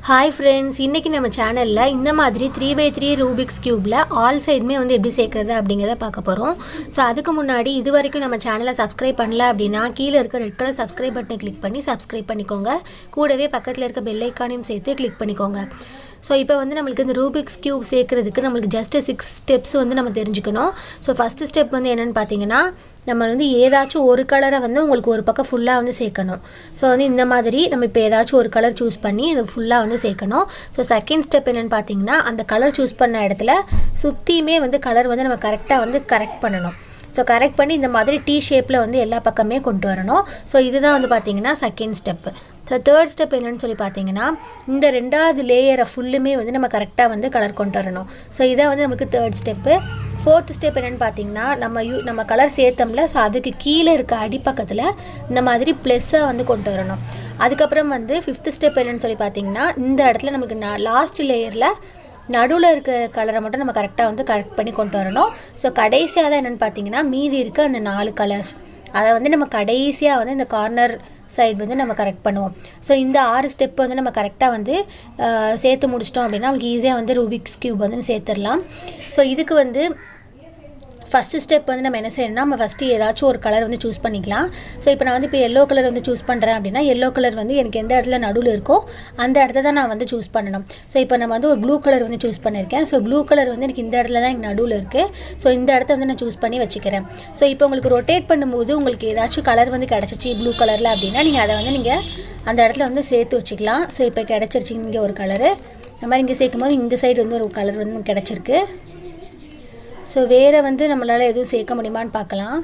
hi friends இன்றைக்கி நம்ம சேனலில் இந்த மாதிரி த்ரீ பை த்ரீ ரூபிக்ஸ் க்யூப்பில் ஆல் சைடுமே வந்து எப்படி சேர்க்குறது அப்படிங்கிறத பார்க்க போகிறோம் ஸோ அதுக்கு முன்னாடி இது வரைக்கும் நம்ம சேனலை சப்ஸ்கிரைப் பண்ணல அப்படின்னா கீழே இருக்க ரெட் கலர் சப்ஸ்கிரைப் பட்டனை கிளிக் பண்ணி சப்ஸ்கிரைப் பண்ணிக்கோங்க கூடவே பக்கத்தில் இருக்க பெல் ஐக்கானையும் சேர்த்து கிளிக் பண்ணிக்கோங்க ஸோ இப்போ வந்து நம்மளுக்கு இந்த ரூபிக்ஸ் க்யூப் சேர்க்குறதுக்கு நம்மளுக்கு ஜஸ்ட் சிக்ஸ் ஸ்டெப்ஸ் வந்து நம்ம தெரிஞ்சுக்கணும் ஸோ ஃபஸ்ட்டு ஸ்டெப் வந்து என்னென்னு பார்த்தீங்கன்னா நம்ம வந்து ஏதாச்சும் ஒரு கலரை வந்து உங்களுக்கு ஒரு பக்கம் ஃபுல்லாக வந்து சேர்க்கணும் ஸோ வந்து இந்த மாதிரி நம்ம இப்போ ஏதாச்சும் ஒரு கலர் சூஸ் பண்ணி அதை ஃபுல்லாக வந்து சேர்க்கணும் ஸோ செகண்ட் ஸ்டெப் என்னென்னு பார்த்தீங்கன்னா அந்த கலர் சூஸ் பண்ண இடத்துல சுற்றியுமே வந்து கலர் வந்து நம்ம கரெக்டாக வந்து கரெக்ட் பண்ணணும் ஸோ கரெக்ட் பண்ணி இந்த மாதிரி டீ ஷேப்பில் வந்து எல்லா பக்கமே கொண்டு வரணும் ஸோ இதுதான் வந்து பார்த்தீங்கன்னா second step so third step என்னன்னு சொல்லி பார்த்தீங்கன்னா இந்த ரெண்டாவது லேயரை ஃபுல்லுமே வந்து நம்ம கரெக்டாக வந்து கலர் கொண்டு வரணும் ஸோ இதான் வந்து நமக்கு தேர்ட் ஸ்டெப்பு ஃபோர்த் ஸ்டெப் என்னென்னு பார்த்தீங்கன்னா நம்ம யூ நம்ம கலர் சேர்த்தோம்ல ஸோ அதுக்கு கீழே இருக்க அடிப்பக்கத்தில் இந்த மாதிரி ப்ளஸ்ஸாக வந்து கொண்டு வரணும் அதுக்கப்புறம் வந்து ஃபிஃப்த் ஸ்டெப் என்னென்னு சொல்லி பார்த்தீங்கன்னா இந்த இடத்துல நமக்கு நான் லாஸ்ட் லேயரில் நடுவில் இருக்க கலரை மட்டும் நம்ம கரெக்டாக வந்து கரெக்ட் பண்ணி கொண்டு வரணும் ஸோ கடைசியாக தான் என்னென்னு பார்த்தீங்கன்னா மீதி இருக்க அந்த நாலு கலர்ஸ் அதை வந்து நம்ம கடைசியாக வந்து இந்த கார்னர் சைடு வந்து நம்ம கரெக்ட் பண்ணுவோம் ஸோ இந்த ஆறு ஸ்டெப் வந்து நம்ம கரெக்டாக வந்து சேர்த்து முடிச்சிட்டோம் அப்படின்னா நமக்கு ஈஸியாக வந்து ரூபிக்ஸ் க்யூப் வந்து சேர்த்துடலாம் ஸோ இதுக்கு வந்து ஃபஸ்ட்டு ஸ்டெப் வந்து நம்ம என்ன செய்யணும்னா நம்ம ஃபஸ்ட்டு ஏதாச்சும் ஒரு கலர் வந்து சூஸ் பண்ணிக்கலாம் ஸோ இப்போ நான் வந்து இப்போ எல்லோ கலர் வந்து சூஸ் பண்ணுறேன் அப்படின்னா எல்லோ கலர் வந்து எனக்கு எந்த இடத்துல நடுவில் இருக்கோ அந்த இடத்த தான் நான் வந்து சூஸ் பண்ணணும் ஸோ இப்போ நம்ம வந்து ஒரு ப்ளூ கலர் வந்து சூஸ் பண்ணியிருக்கேன் ஸோ ப்ளூ கலர் வந்து எனக்கு இந்த இடத்துல தான் எனக்கு நடுவில் இருக்குது ஸோ இந்த இடத்த வந்து நான் சூஸ் பண்ணி வச்சுக்கிறேன் ஸோ இப்போ உங்களுக்கு ரொட்டேட் பண்ணும்போது உங்களுக்கு ஏதாச்சும் கலர் வந்து கிடச்சிச்சு ப்ளூ கலரில் அப்படின்னா நீங்கள் அதை வந்து நீங்கள் அந்த இடத்துல வந்து சேர்த்து வச்சுக்கலாம் ஸோ இப்போ கிடச்சிருச்சு இங்கே ஒரு கலரு இந்த மாதிரி இங்கே சேர்க்கும் போது இந்த சைடு வந்து ஒரு கலர் வந்து கிடச்சிருக்கு ஸோ வேறு வந்து நம்மளால் எதுவும் சேர்க்க முடியுமான்னு பார்க்கலாம்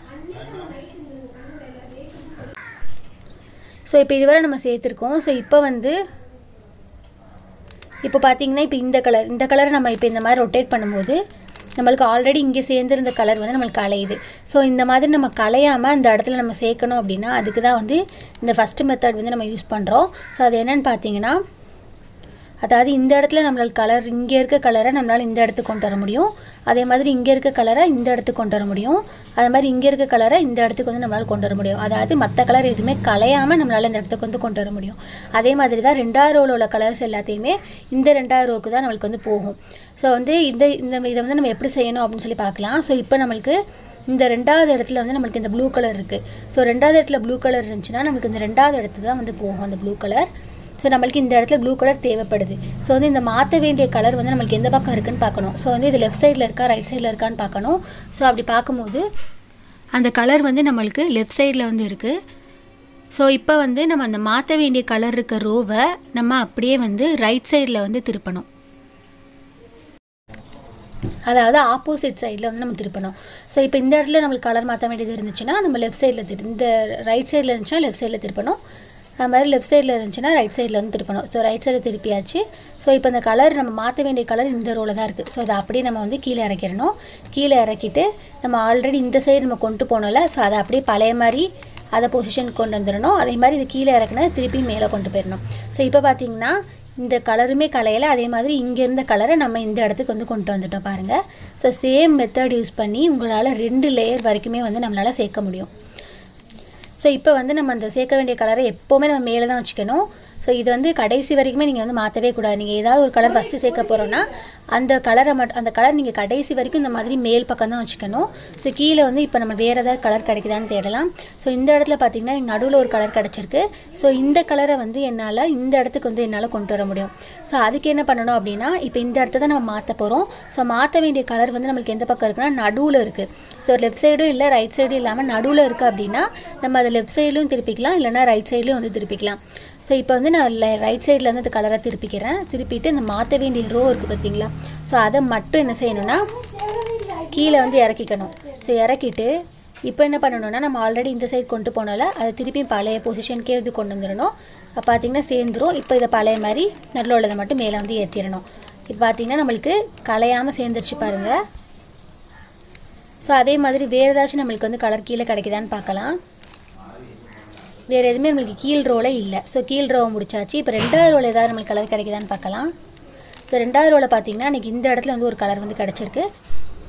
ஸோ இப்போ இதுவரை நம்ம சேர்த்துருக்கோம் ஸோ இப்போ வந்து இப்போ பார்த்தீங்கன்னா இப்போ இந்த கலர் இந்த கலரை நம்ம இப்போ இந்த மாதிரி ரொட்டேட் பண்ணும்போது நம்மளுக்கு ஆல்ரெடி இங்கே சேர்ந்துருந்த கலர் வந்து நம்மளுக்கு கலையுது ஸோ இந்த மாதிரி நம்ம கலையாமல் அந்த இடத்துல நம்ம சேர்க்கணும் அப்படின்னா அதுக்கு தான் வந்து இந்த ஃபஸ்ட்டு மெத்தட் வந்து நம்ம யூஸ் பண்ணுறோம் ஸோ அது என்னென்னு பார்த்தீங்கன்னா அதாவது இந்த இடத்துல நம்மளால் கலர் இங்கே இருக்க கலரை நம்மளால் இந்த இடத்துக்கு கொண்டு வர முடியும் அதே மாதிரி இங்கே இருக்க கலரை இந்த இடத்துக்கு கொண்டு வர முடியும் அதே மாதிரி இங்கே இருக்க கலரை இந்த இடத்துக்கு வந்து நம்மளால் கொண்டு வர முடியும் அதாவது மற்ற கலர் எதுவுமே கலையாமல் நம்மளால் இந்த இடத்துக்கு வந்து கொண்டு வர முடியும் அதே மாதிரி தான் ரெண்டாயிரம் ரோவில் உள்ள கலர்ஸ் எல்லாத்தையுமே இந்த ரெண்டாயிரம் ரோவுக்கு தான் நம்மளுக்கு வந்து போகும் ஸோ வந்து இந்த இந்த இதை வந்து நம்ம எப்படி செய்யணும் அப்படின்னு சொல்லி பார்க்கலாம் ஸோ இப்போ நம்மளுக்கு இந்த ரெண்டாவது இடத்துல வந்து நம்மளுக்கு இந்த ப்ளூ கலர் இருக்குது ஸோ ரெண்டாவது இடத்துல ப்ளூ கலர் இருந்துச்சுன்னா நம்மளுக்கு இந்த ரெண்டாவது இடத்துல தான் வந்து போகும் அந்த ப்ளூ கலர் ஸோ நம்மளுக்கு இந்த இடத்துல ப்ளூ கலர் தேவைப்படுது ஸோ வந்து இந்த மாற்ற வேண்டிய கலர் வந்து நம்மளுக்கு எந்த பக்கம் இருக்குன்னு பார்க்கணும் ஸோ வந்து இது லெஃப்ட் சைடில் இருக்கா ரைட் சைடில் இருக்கான்னு பார்க்கணும் ஸோ அப்படி பார்க்கும்போது அந்த கலர் வந்து நம்மளுக்கு லெஃப்ட் சைடில் வந்து இருக்குது ஸோ இப்போ வந்து நம்ம அந்த மாற்ற வேண்டிய கலர் இருக்க ரோவை நம்ம அப்படியே வந்து ரைட் சைடில் வந்து திருப்பணும் அதாவது ஆப்போசிட் சைடில் வந்து நம்ம திருப்பணும் ஸோ இப்போ இந்த இடத்துல நம்மளுக்கு கலர் மாற்ற வேண்டியது இருந்துச்சுன்னா நம்ம லெஃப்ட் சைடில் திரு இந்த ரைட் சைடில் இருந்துச்சுன்னா லெஃப்ட் சைடில் திருப்பணும் அது மாதிரி லெஃப்ட் சைடில் இருந்துச்சுன்னா ரைட் சைடில் வந்து திருப்பணும் ஸோ ரைட் சைடில் திருப்பியாச்சு ஸோ இப்போ இந்த கலர் நம்ம மாற்ற வேண்டிய கலர் இந்த ரோவில் தான் இருக்குது ஸோ அதை அப்படியே நம்ம வந்து கீழே இறக்கிடணும் கீழே இறக்கிட்டு நம்ம ஆல்ரெடி இந்த சைடு நம்ம கொண்டு போனோம்ல ஸோ அதை அப்படியே பழைய மாதிரி அதை பொசிஷனுக்கு கொண்டு வந்துடணும் அதே மாதிரி இது கீழே இறக்குனா திருப்பி மேலே கொண்டு போயிடணும் ஸோ இப்போ பார்த்தீங்கன்னா இந்த கலருமே கலையலை அதே மாதிரி இங்கே இருந்த கலரை நம்ம இந்த இடத்துக்கு வந்து கொண்டு வந்துட்டோம் பாருங்கள் ஸோ சேம் மெத்தட் யூஸ் பண்ணி உங்களால் ரெண்டு லேயர் வரைக்குமே வந்து நம்மளால் சேர்க்க முடியும் ஸோ இப்போ வந்து நம்ம அந்த சேர்க்க வேண்டிய கலரை எப்போவுமே நம்ம மேலே தான் வச்சுக்கணும் ஸோ இது வந்து கடைசி வரைக்குமே நீங்கள் வந்து மாற்றவே கூடாது நீங்கள் ஏதாவது ஒரு கலர் ஃபஸ்ட்டு சேர்க்க போகிறோன்னா அந்த கலரை மட்டும் அந்த கலர் நீங்கள் கடைசி வரைக்கும் இந்த மாதிரி மேல் பக்கம் தான் வச்சுக்கணும் ஸோ கீழே வந்து இப்போ நம்ம வேறு ஏதாவது கலர் கிடைக்குதான்னு தேடலாம் ஸோ இந்த இடத்துல பார்த்தீங்கன்னா எனக்கு நடுவில் ஒரு கலர் கிடச்சிருக்கு ஸோ இந்த கலரை வந்து என்னால் இந்த இடத்துக்கு வந்து என்னால் கொண்டு வர முடியும் ஸோ அதுக்கு என்ன பண்ணணும் அப்படின்னா இப்போ இந்த இடத்த தான் நம்ம மாற்ற போகிறோம் ஸோ மாற்ற வேண்டிய கலர் வந்து நம்மளுக்கு எந்த பக்கம் இருக்குன்னா நடுவில் இருக்குது ஸோ லெஃப்ட் சைடும் இல்லை ரைட் சைடும் இல்லாமல் நடுவில் இருக்குது அப்படின்னா நம்ம அதை லெஃப்ட் சைட்லையும் திருப்பிக்கலாம் இல்லைனா ரைட் சைட்லையும் வந்து திருப்பிக்கலாம் ஸோ இப்போ வந்து நான் ரைட் சைடில் வந்து அந்த கலரை திருப்பிக்கிறேன் திருப்பிட்டு இந்த மாற்ற வேண்டிய ரோ இருக்குது பார்த்தீங்களா ஸோ அதை மட்டும் என்ன செய்யணும்னா கீழே வந்து இறக்கிக்கணும் ஸோ இறக்கிட்டு இப்போ என்ன பண்ணணும்னா நம்ம ஆல்ரெடி இந்த சைடு கொண்டு போனால அதை திருப்பி பழைய பொசிஷனுக்கே வந்து கொண்டு வந்துடணும் இப்போ பார்த்தீங்கன்னா சேர்ந்துரும் இப்போ இதை பழைய மாதிரி நடுவில் உள்ளதை மட்டும் மேலே வந்து ஏற்றிடணும் இப்போ பார்த்தீங்கன்னா நம்மளுக்கு கலையாமல் சேர்ந்துருச்சு பாருங்கள் ஸோ அதே மாதிரி வேறு ஏதாச்சும் நம்மளுக்கு வந்து கலர் கீழே கிடைக்குதான்னு பார்க்கலாம் வேறு எதுவுமே நம்மளுக்கு கீழ் ரோவில் இல்லை ஸோ கீழ் ரோவை முடிச்சாச்சு இப்போ ரெண்டாவது ரோவில் ஏதாவது நம்மளுக்கு கலர் கிடைக்குதான்னு பார்க்கலாம் ஸோ ரெண்டாவது ரோவில் பார்த்தீங்கன்னா எனக்கு இந்த இடத்துல வந்து ஒரு கலர் வந்து கிடச்சிருக்கு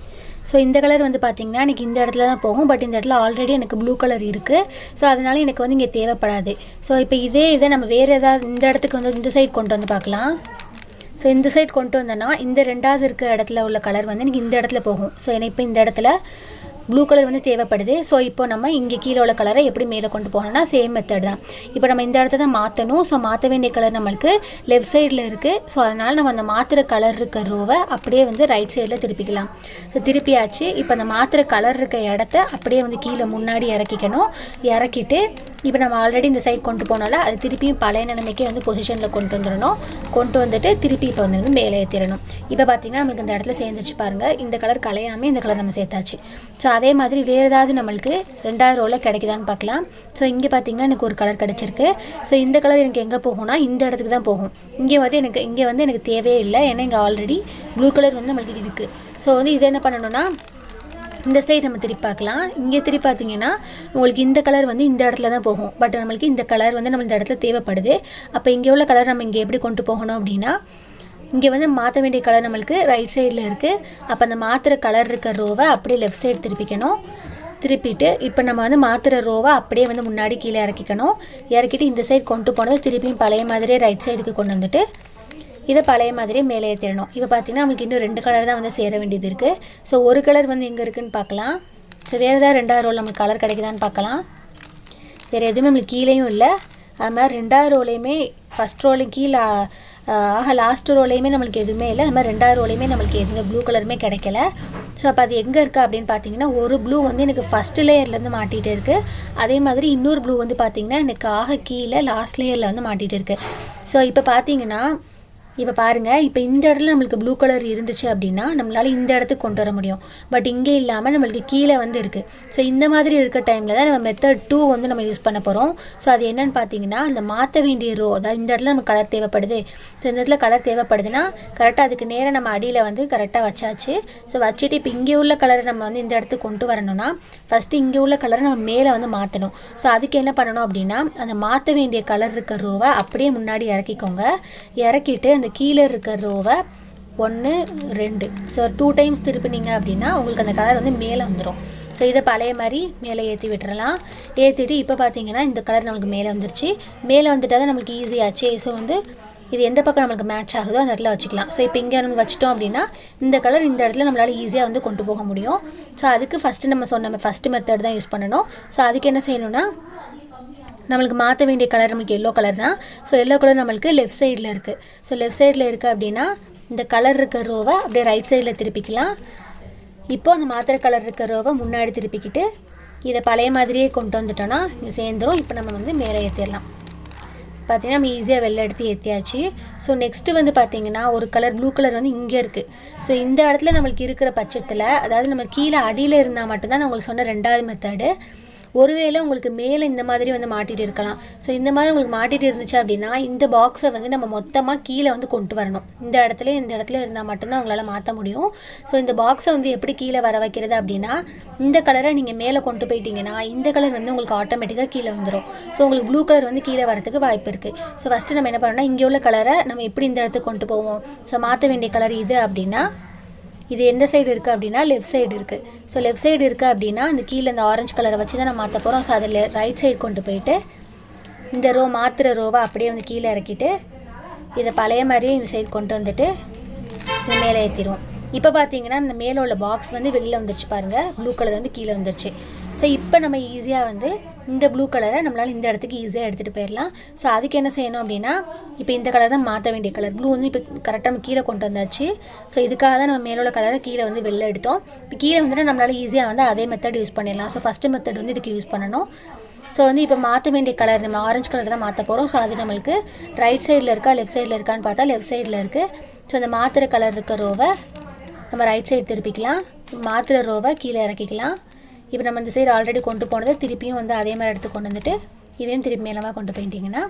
ஸோ இந்த கலர் வந்து பார்த்திங்கன்னா எனக்கு இந்த இடத்துல தான் போகும் பட் இந்த இடத்துல ஆல்ரெடி எனக்கு ப்ளூ கலர் இருக்குது ஸோ அதனால எனக்கு வந்து இங்கே தேவைப்படாது ஸோ இப்போ இதே இதை நம்ம வேறு ஏதாவது இந்த இடத்துக்கு வந்து இந்த சைடு கொண்டு வந்து பார்க்கலாம் ஸோ இந்த சைடு கொண்டு வந்தேன்னா இந்த ரெண்டாவது இருக்க இடத்துல உள்ள கலர் வந்து எனக்கு இந்த இடத்துல போகும் ஸோ எனக்கு இப்போ இந்த இடத்துல ப்ளூ கலர் வந்து தேவைப்படுது ஸோ இப்போ நம்ம இங்கே கீழே உள்ள கலரை எப்படி மேலே கொண்டு போகணும்னா சேம் மெத்தட் தான் இப்போ நம்ம இந்த இடத்த தான் மாற்றணும் ஸோ மாற்ற வேண்டிய கலர் நம்மளுக்கு லெஃப்ட் சைடில் இருக்குது ஸோ அதனால் நம்ம அந்த மாத்திர கலர் இருக்க ரோவை அப்படியே வந்து ரைட் சைடில் திருப்பிக்கலாம் ஸோ திருப்பியாச்சு இப்போ அந்த மாத்திர கலர் இருக்க இடத்த அப்படியே வந்து கீழே முன்னாடி இறக்கிக்கணும் இறக்கிட்டு இப்போ நம்ம ஆல்ரெடி இந்த சைட் கொண்டு போனால அது திருப்பியும் பழைய நிலைமைக்கே வந்து பொசிஷனில் கொண்டு வந்துடணும் கொண்டு வந்துட்டு திருப்பி இப்போ வந்து வந்து மேலே ஏற்றிடணும் இப்போ பார்த்தீங்கன்னா நம்மளுக்கு இந்த இடத்துல சேர்ந்துச்சு பாருங்கள் இந்த கலர் கலையாமல் இந்த கலர் நம்ம சேர்த்தாச்சு ஸோ அதே மாதிரி வேறு ஏதாவது நம்மளுக்கு ரெண்டாயிரம் ரோவில் கிடைக்குதான்னு பார்க்கலாம் ஸோ இங்கே பார்த்தீங்கன்னா எனக்கு ஒரு கலர் கிடச்சிருக்கு ஸோ இந்த கலர் எனக்கு எங்கே போகும்னா இந்த இடத்துக்கு தான் போகும் இங்கே வந்து எனக்கு இங்கே வந்து எனக்கு தேவையே இல்லை ஏன்னா இங்கே ஆல்ரெடி ப்ளூ கலர் வந்து நம்மளுக்கு இருக்குது ஸோ வந்து இதை என்ன பண்ணணும்னா இந்த சைடு நம்ம திருப்பி பார்க்கலாம் இங்கே திருப்பி பார்த்தீங்கன்னா உங்களுக்கு இந்த கலர் வந்து இந்த இடத்துல தான் போகும் பட் நம்மளுக்கு இந்த கலர் வந்து நம்ம இந்த இடத்துல தேவைப்படுது அப்போ இங்கே உள்ள கலர் நம்ம இங்கே எப்படி கொண்டு போகணும் அப்படின்னா இங்கே வந்து மாற்ற வேண்டிய கலர் நம்மளுக்கு ரைட் சைடில் இருக்குது அப்போ அந்த மாத்திர கலர் இருக்க ரோவை அப்படியே லெஃப்ட் சைடு திருப்பிக்கணும் திருப்பிட்டு இப்போ நம்ம வந்து மாத்திர ரோவை அப்படியே வந்து முன்னாடி கீழே இறக்கிக்கணும் இறக்கிட்டு இந்த சைடு கொண்டு போனது திருப்பியும் பழைய மாதிரியே ரைட் சைடுக்கு கொண்டு வந்துட்டு இதை பழைய மாதிரியே மேலே ஏற்றிடணும் இப்போ பார்த்தீங்கன்னா நம்மளுக்கு இன்னும் ரெண்டு கலர் தான் வந்து சேர வேண்டியது இருக்குது ஸோ ஒரு கலர் வந்து எங்கே இருக்குதுன்னு பார்க்கலாம் ஸோ வேறு ஏதாவது ரெண்டாவது ரோல் நம்மளுக்கு கலர் கிடைக்குதான்னு பார்க்கலாம் வேறு எதுவுமே நம்மளுக்கு கீழேயும் இல்லை அது மாதிரி ரெண்டாவது ரோலையுமே ஃபஸ்ட் ரோலையும் கீழே ஆக லாஸ்ட் ரோலையுமே நம்மளுக்கு எதுவுமே இல்லை அது மாதிரி ரெண்டாவது ரோலையுமே நம்மளுக்கு எந்த ப்ளூ கலருமே கிடைக்கல ஸோ அப்போ அது எங்கே இருக்குது அப்படின்னு பார்த்தீங்கன்னா ஒரு ப்ளூ வந்து எனக்கு ஃபஸ்ட் லேயர்லேருந்து மாட்டிகிட்டு இருக்குது அதே மாதிரி இன்னொரு ப்ளூ வந்து பார்த்தீங்கன்னா எனக்கு ஆக கீழே லாஸ்ட் லேயரில் வந்து மாட்டிகிட்டு இருக்குது ஸோ இப்போ பார்த்தீங்கன்னா இப்போ பாருங்கள் இப்போ இந்த இடத்துல நம்மளுக்கு ப்ளூ கலர் இருந்துச்சு அப்படின்னா நம்மளால் இந்த இடத்துக்கு கொண்டு வர முடியும் பட் இங்கே இல்லாமல் நம்மளுக்கு கீழே வந்து இருக்குது ஸோ இந்த மாதிரி இருக்க டைமில் தான் நம்ம மெத்தட் டூ வந்து நம்ம யூஸ் பண்ண போகிறோம் ஸோ அது என்னென்னு பார்த்தீங்கன்னா அந்த மாற்ற வேண்டிய ரோ அதாவது இந்த இடத்துல நமக்கு கலர் தேவைப்படுது ஸோ இந்த இடத்துல கலர் தேவைப்படுதுன்னா கரெக்டாக அதுக்கு நேராக நம்ம அடியில் வந்து கரெக்டாக வச்சாச்சு ஸோ வச்சுட்டு இப்போ இங்கே உள்ள கலரை நம்ம வந்து இந்த இடத்துக்கு கொண்டு வரணும்னா ஃபஸ்ட்டு இங்கே உள்ள கலரை நம்ம மேலே வந்து மாற்றணும் ஸோ அதுக்கு என்ன பண்ணணும் அப்படின்னா அந்த மாற்ற வேண்டிய கலர் இருக்க ரோவை அப்படியே முன்னாடி இறக்கிக்கோங்க இறக்கிட்டு அந்த கீழே இருக்க ரோவை ஒன்று ரெண்டு ஸோ டூ டைம்ஸ் திருப்பினீங்க அப்படின்னா உங்களுக்கு அந்த கலர் வந்து மேலே வந்துடும் ஸோ இதை பழைய மாதிரி மேலே ஏற்றி விட்டுறலாம் ஏற்றிட்டு இப்போ பார்த்தீங்கன்னா இந்த கலர் நம்மளுக்கு மேலே வந்துருச்சு மேலே வந்துட்டால் தான் நம்மளுக்கு ஈஸியாச்சு ஸோ வந்து இது எந்த பக்கம் நம்மளுக்கு மேட்ச் ஆகுதோ அந்த இடத்துல வச்சுக்கலாம் ஸோ இப்போ இங்கே நம்ம வச்சிட்டோம் அப்படின்னா இந்த கலர் இந்த இடத்துல நம்மளால் ஈஸியாக வந்து கொண்டு போக முடியும் ஸோ அதுக்கு ஃபஸ்ட்டு நம்ம சொன்ன ஃபஸ்ட்டு மெத்தட் தான் யூஸ் பண்ணணும் ஸோ அதுக்கு என்ன செய்யணும்னா நம்மளுக்கு மாற்ற வேண்டிய கலர் நம்மளுக்கு எல்லோ கலர் தான் ஸோ எல்லோ கலர் நம்மளுக்கு லெஃப்ட் சைடில் இருக்குது ஸோ லெஃப்ட் சைடில் இருக்குது அப்படின்னா இந்த கலர் இருக்க ரோவை அப்படியே ரைட் சைடில் திருப்பிக்கலாம் இப்போ அந்த மாத்திரை கலர் இருக்க ரோவை முன்னாடி திருப்பிக்கிட்டு இதை பழைய மாதிரியே கொண்டு வந்துட்டோன்னா இது சேர்ந்துரும் இப்போ நம்ம வந்து மேலே ஏற்றிடலாம் பார்த்தீங்கன்னா நம்ம ஈஸியாக வெளில எடுத்து ஏற்றியாச்சு ஸோ நெக்ஸ்ட்டு வந்து பார்த்தீங்கன்னா ஒரு கலர் ப்ளூ கலர் வந்து இங்கே இருக்குது ஸோ இந்த இடத்துல நம்மளுக்கு இருக்கிற பட்சத்தில் அதாவது நம்ம கீழே அடியில் இருந்தால் மட்டும்தான் நான் உங்களுக்கு சொன்ன ரெண்டாவது மெத்தடு ஒருவேளை உங்களுக்கு மேலே இந்த மாதிரி வந்து மாட்டிட்டு இருக்கலாம் ஸோ இந்த மாதிரி உங்களுக்கு மாட்டிட்டு இருந்துச்சு அப்படின்னா இந்த பாக்ஸை வந்து நம்ம மொத்தமாக கீழே வந்து கொண்டு வரணும் இந்த இடத்துல இந்த இடத்துல இருந்தால் மட்டும்தான் உங்களால் மாற்ற முடியும் ஸோ இந்த பாக்ஸை வந்து எப்படி கீழே வர வைக்கிறது அப்படின்னா இந்த கலரை நீங்கள் மேலே கொண்டு போயிட்டீங்கன்னா இந்த கலர் வந்து உங்களுக்கு ஆட்டோமேட்டிக்காக கீழே வந்துடும் ஸோ உங்களுக்கு ப்ளூ கலர் வந்து கீழே வரதுக்கு வாய்ப்பு இருக்குது ஸோ ஃபஸ்ட்டு நம்ம என்ன பண்ணோம்னா இங்கே உள்ள கலரை நம்ம எப்படி இந்த இடத்துக்கு கொண்டு போவோம் ஸோ மாற்ற வேண்டிய கலர் இது அப்படின்னா இது எந்த சைடு இருக்குது அப்படின்னா லெஃப்ட் சைடு இருக்குது ஸோ லெஃப்ட் சைடு இருக்குது அப்படின்னா அந்த கீழே இந்த ஆரஞ்சு கலரை வச்சு தான் நம்ம மாற்ற போகிறோம் ஸோ அதில் ரைட் சைடு கொண்டு போயிட்டு இந்த ரோ மாற்றுற ரோவை அப்படியே வந்து கீழே இறக்கிட்டு இதை பழைய மாதிரியே இந்த சைடு கொண்டு வந்துட்டு இந்த மேலே ஏற்றிடுவோம் இப்போ பார்த்தீங்கன்னா இந்த மேலே உள்ள பாக்ஸ் வந்து வெளியில் வந்துருச்சு பாருங்கள் ப்ளூ கலர் வந்து கீழே வந்துருச்சு ஸோ இப்போ நம்ம ஈஸியாக வந்து இந்த ப்ளூ கலரை நம்மளால் இந்த இடத்துக்கு ஈஸியாக எடுத்துகிட்டு போயிடலாம் ஸோ அதுக்கு என்ன செய்யணும் அப்படின்னா இப்போ இந்த கலர் தான் மாற்ற வேண்டிய கலர் ப்ளூ வந்து இப்போ கரெக்டாக நம்ம கீழே கொண்டு வந்தாச்சு ஸோ இதுக்காக தான் நம்ம மேலே உள்ள கலரை கீழே வந்து வெளில எடுத்தோம் இப்போ கீழே வந்துட்டு நம்மளால் ஈஸியாக வந்து அதே மெத்தட் யூஸ் பண்ணிடலாம் ஸோ ஃபஸ்ட்டு மெத்தட் வந்து இதுக்கு யூஸ் பண்ணணும் ஸோ வந்து இப்போ மாற்ற வேண்டிய கலர் நம்ம ஆரஞ்சு கலர் தான் மாற்ற போகிறோம் ஸோ அது நம்மளுக்கு ரைட் சைடில் இருக்கா லெஃப்ட் சைடில் இருக்கான்னு பார்த்தா லெஃப்ட் சைடில் இருக்குது ஸோ அந்த மாத்திரை கலர் இருக்க ரோவை நம்ம ரைட் சைடு திருப்பிக்கலாம் மாத்திரை ரோவை கீழே இறக்கிக்கலாம் இப்போ நம்ம இந்த சைடு ஆல்ரெடி கொண்டு போனதை திருப்பியும் வந்து அதே மாதிரி எடுத்து கொண்டு வந்துட்டு இதையும் திருப்பி மேலமாக கொண்டு போயிட்டீங்கன்னா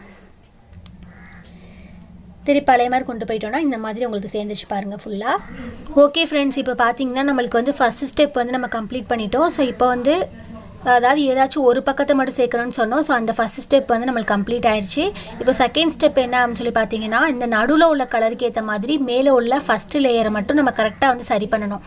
திருப்பி பழைய மாதிரி கொண்டு போயிட்டோம்னா இந்த மாதிரி உங்களுக்கு சேர்ந்துச்சு பாருங்கள் ஃபுல்லாக ஓகே ஃப்ரெண்ட்ஸ் இப்போ பார்த்தீங்கன்னா நம்மளுக்கு வந்து ஃபஸ்ட் ஸ்டெப் வந்து நம்ம கம்ப்ளீட் பண்ணிட்டோம் ஸோ இப்போ வந்து அதாவது ஏதாச்சும் ஒரு பக்கத்தை மட்டும் சேர்க்கணும்னு சொன்னோம் ஸோ அந்த ஃபஸ்ட் ஸ்டெப் வந்து நம்மளுக்கு கம்ப்ளீட் ஆயிடுச்சு இப்போ செகண்ட் ஸ்டெப் என்ன அப்படின்னு சொல்லி பார்த்தீங்கன்னா இந்த நடுவில் உள்ள கலருக்கு ஏற்ற மாதிரி மேலே உள்ள ஃபஸ்ட்டு லேயரை மட்டும் நம்ம கரெக்டாக வந்து சரி பண்ணணும்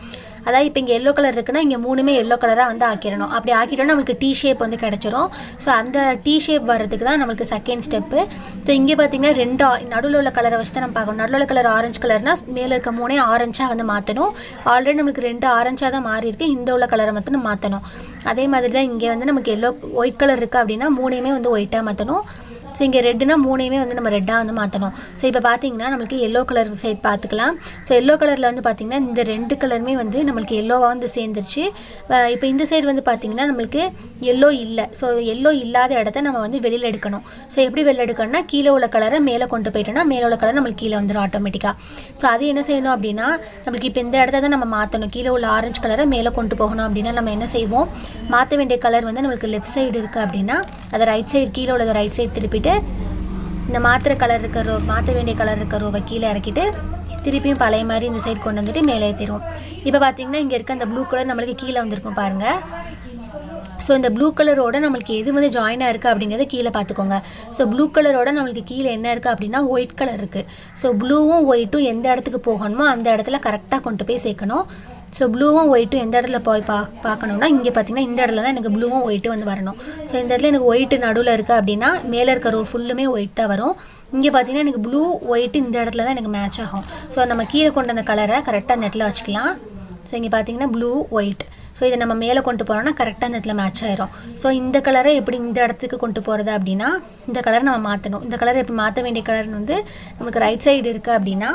அதாவது இப்போ இங்கே எல்லோ கலர் இருக்குன்னா இங்கே மூணுமே எல்லோ கலராக வந்து ஆக்கிடணும் அப்படி ஆக்கிட்டோம்னா நம்மளுக்கு டீ ஷேப் வந்து கிடச்சிரும் ஸோ அந்த டீ ஷேப் வர்றதுக்கு தான் நம்மளுக்கு செகண்ட் ஸ்டெப்பு ஸோ இங்கே பார்த்தீங்கன்னா ரெண்டு நடுவில் உள்ள கலரை வச்சு தான் நம்ம பார்க்கணும் நடுவில் உள்ள கலர் ஆரஞ்சு கலர்னா மேலே இருக்க மூணே ஆரஞ்சாக வந்து மாற்றணும் ஆல்ரெடி நம்மளுக்கு ரெண்டு ஆரஞ்சாக தான் மாறி இருக்கு இந்த உள்ள கலரை மட்டும் நம்ம மாற்றணும் அதே மாதிரி தான் இங்கே வந்து நமக்கு எல்லோ ஒயிட் கலர் இருக்குது அப்படின்னா மூணையுமே வந்து ஒயிட்டாக மாற்றணும் ஸோ இங்கே ரெட்டுனா மூணையுமே வந்து நம்ம ரெட்டாக வந்து மாற்றணும் ஸோ இப்போ பார்த்தீங்கன்னா நம்மளுக்கு எல்லோ கலர் சைட் பார்த்துக்கலாம் ஸோ எல்லோ கலரில் வந்து பார்த்தீங்கன்னா இந்த ரெண்டு கலருமே வந்து நம்மளுக்கு எல்லோவாக வந்து சேர்ந்துருச்சு அஹ் இப்போ இந்த சைடு வந்து பார்த்தீங்கன்னா நம்மளுக்கு எல்லோ இல்லை ஸோ எல்லோ இல்லாத இடத்த நம்ம வந்து வெளியில் எடுக்கணும் ஸோ எப்படி வெளியில் எடுக்கணும்னா கீழே உள்ள கலரை மேலே கொண்டு போயிட்டோம்னா மேலே உள்ள கலர் நம்மளுக்கு கீழே வந்துடும் ஆட்டோமேட்டிக்காக ஸோ அது என்ன செய்யணும் அப்படின்னா நம்மளுக்கு இப்போ இந்த இடத்த தான் நம்ம மாற்றணும் கீழே உள்ள ஆரஞ்சு கலரை மேலே கொண்டு போகணும் அப்படின்னா நம்ம என்ன செய்வோம் மாற்ற வேண்டிய கலர் வந்து நம்மளுக்கு லெஃப்ட் சைடு இருக்குது அப்படின்னா அதை ரைட் சைடு கீழே உள்ளதை ரைட் சைடு திருப்பிட்டு இந்த மாத்திரை கலர் இருக்க ரோ மாற்ற வேண்டிய கலர் இருக்க ரோவை கீழே இறக்கிட்டு திருப்பியும் பழைய மாதிரி இந்த சைடு கொண்டு வந்துட்டு மேலே ஏற்றிடுவோம் இப்போ பார்த்தீங்கன்னா இங்கே இருக்க அந்த ப்ளூ கலர் நம்மளுக்கு கீழே வந்திருக்கும் பாருங்கள் ஸோ இந்த ப்ளூ கலரோட நம்மளுக்கு எது வந்து ஜாயினாக இருக்குது அப்படிங்கிறத கீழே பார்த்துக்கோங்க ஸோ ப்ளூ கலரோட நம்மளுக்கு கீழே என்ன இருக்குது அப்படின்னா ஒயிட் கலர் இருக்குது ஸோ ப்ளூவும் ஒயிட்டும் எந்த இடத்துக்கு போகணுமோ அந்த இடத்துல கரெக்டாக கொண்டு போய் சேர்க்கணும் ஸோ ப்ளூவும் ஒயிட்டும் எந்த இடத்துல போய் பா பார்க்கணும்னா இங்கே பார்த்தீங்கன்னா இந்த இடத்துல தான் எனக்கு ப்ளூவும் ஒயிட்டும் வந்து வரணும் ஸோ இந்த இடத்துல எனக்கு ஒயிட்டு நடுவில் இருக்குது அப்படின்னா மேலே இருக்க ரோ ஃபுல்லுமே ஒயிட் தான் வரும் இங்கே பார்த்தீங்கன்னா எனக்கு ப்ளூ ஒயிட்டு இந்த இடத்துல தான் எனக்கு மேட்ச் ஆகும் ஸோ நம்ம கீழே கொண்டு வந்த கலரை கரெக்டாக அந்த இடத்துல வச்சுக்கலாம் ஸோ இங்கே பார்த்தீங்கன்னா ப்ளூ ஒயிட் ஸோ இதை நம்ம மேலே கொண்டு போகிறோம்னா கரெக்டாக அந்த இடத்துல மேட்ச் ஆயிரும் ஸோ இந்த கலரை எப்படி இந்த இடத்துக்கு கொண்டு போகிறது அப்படின்னா இந்த கலர் நம்ம மாற்றணும் இந்த கலர் எப்படி மாற்ற வேண்டிய கலர் வந்து நமக்கு ரைட் சைடு இருக்குது அப்படின்னா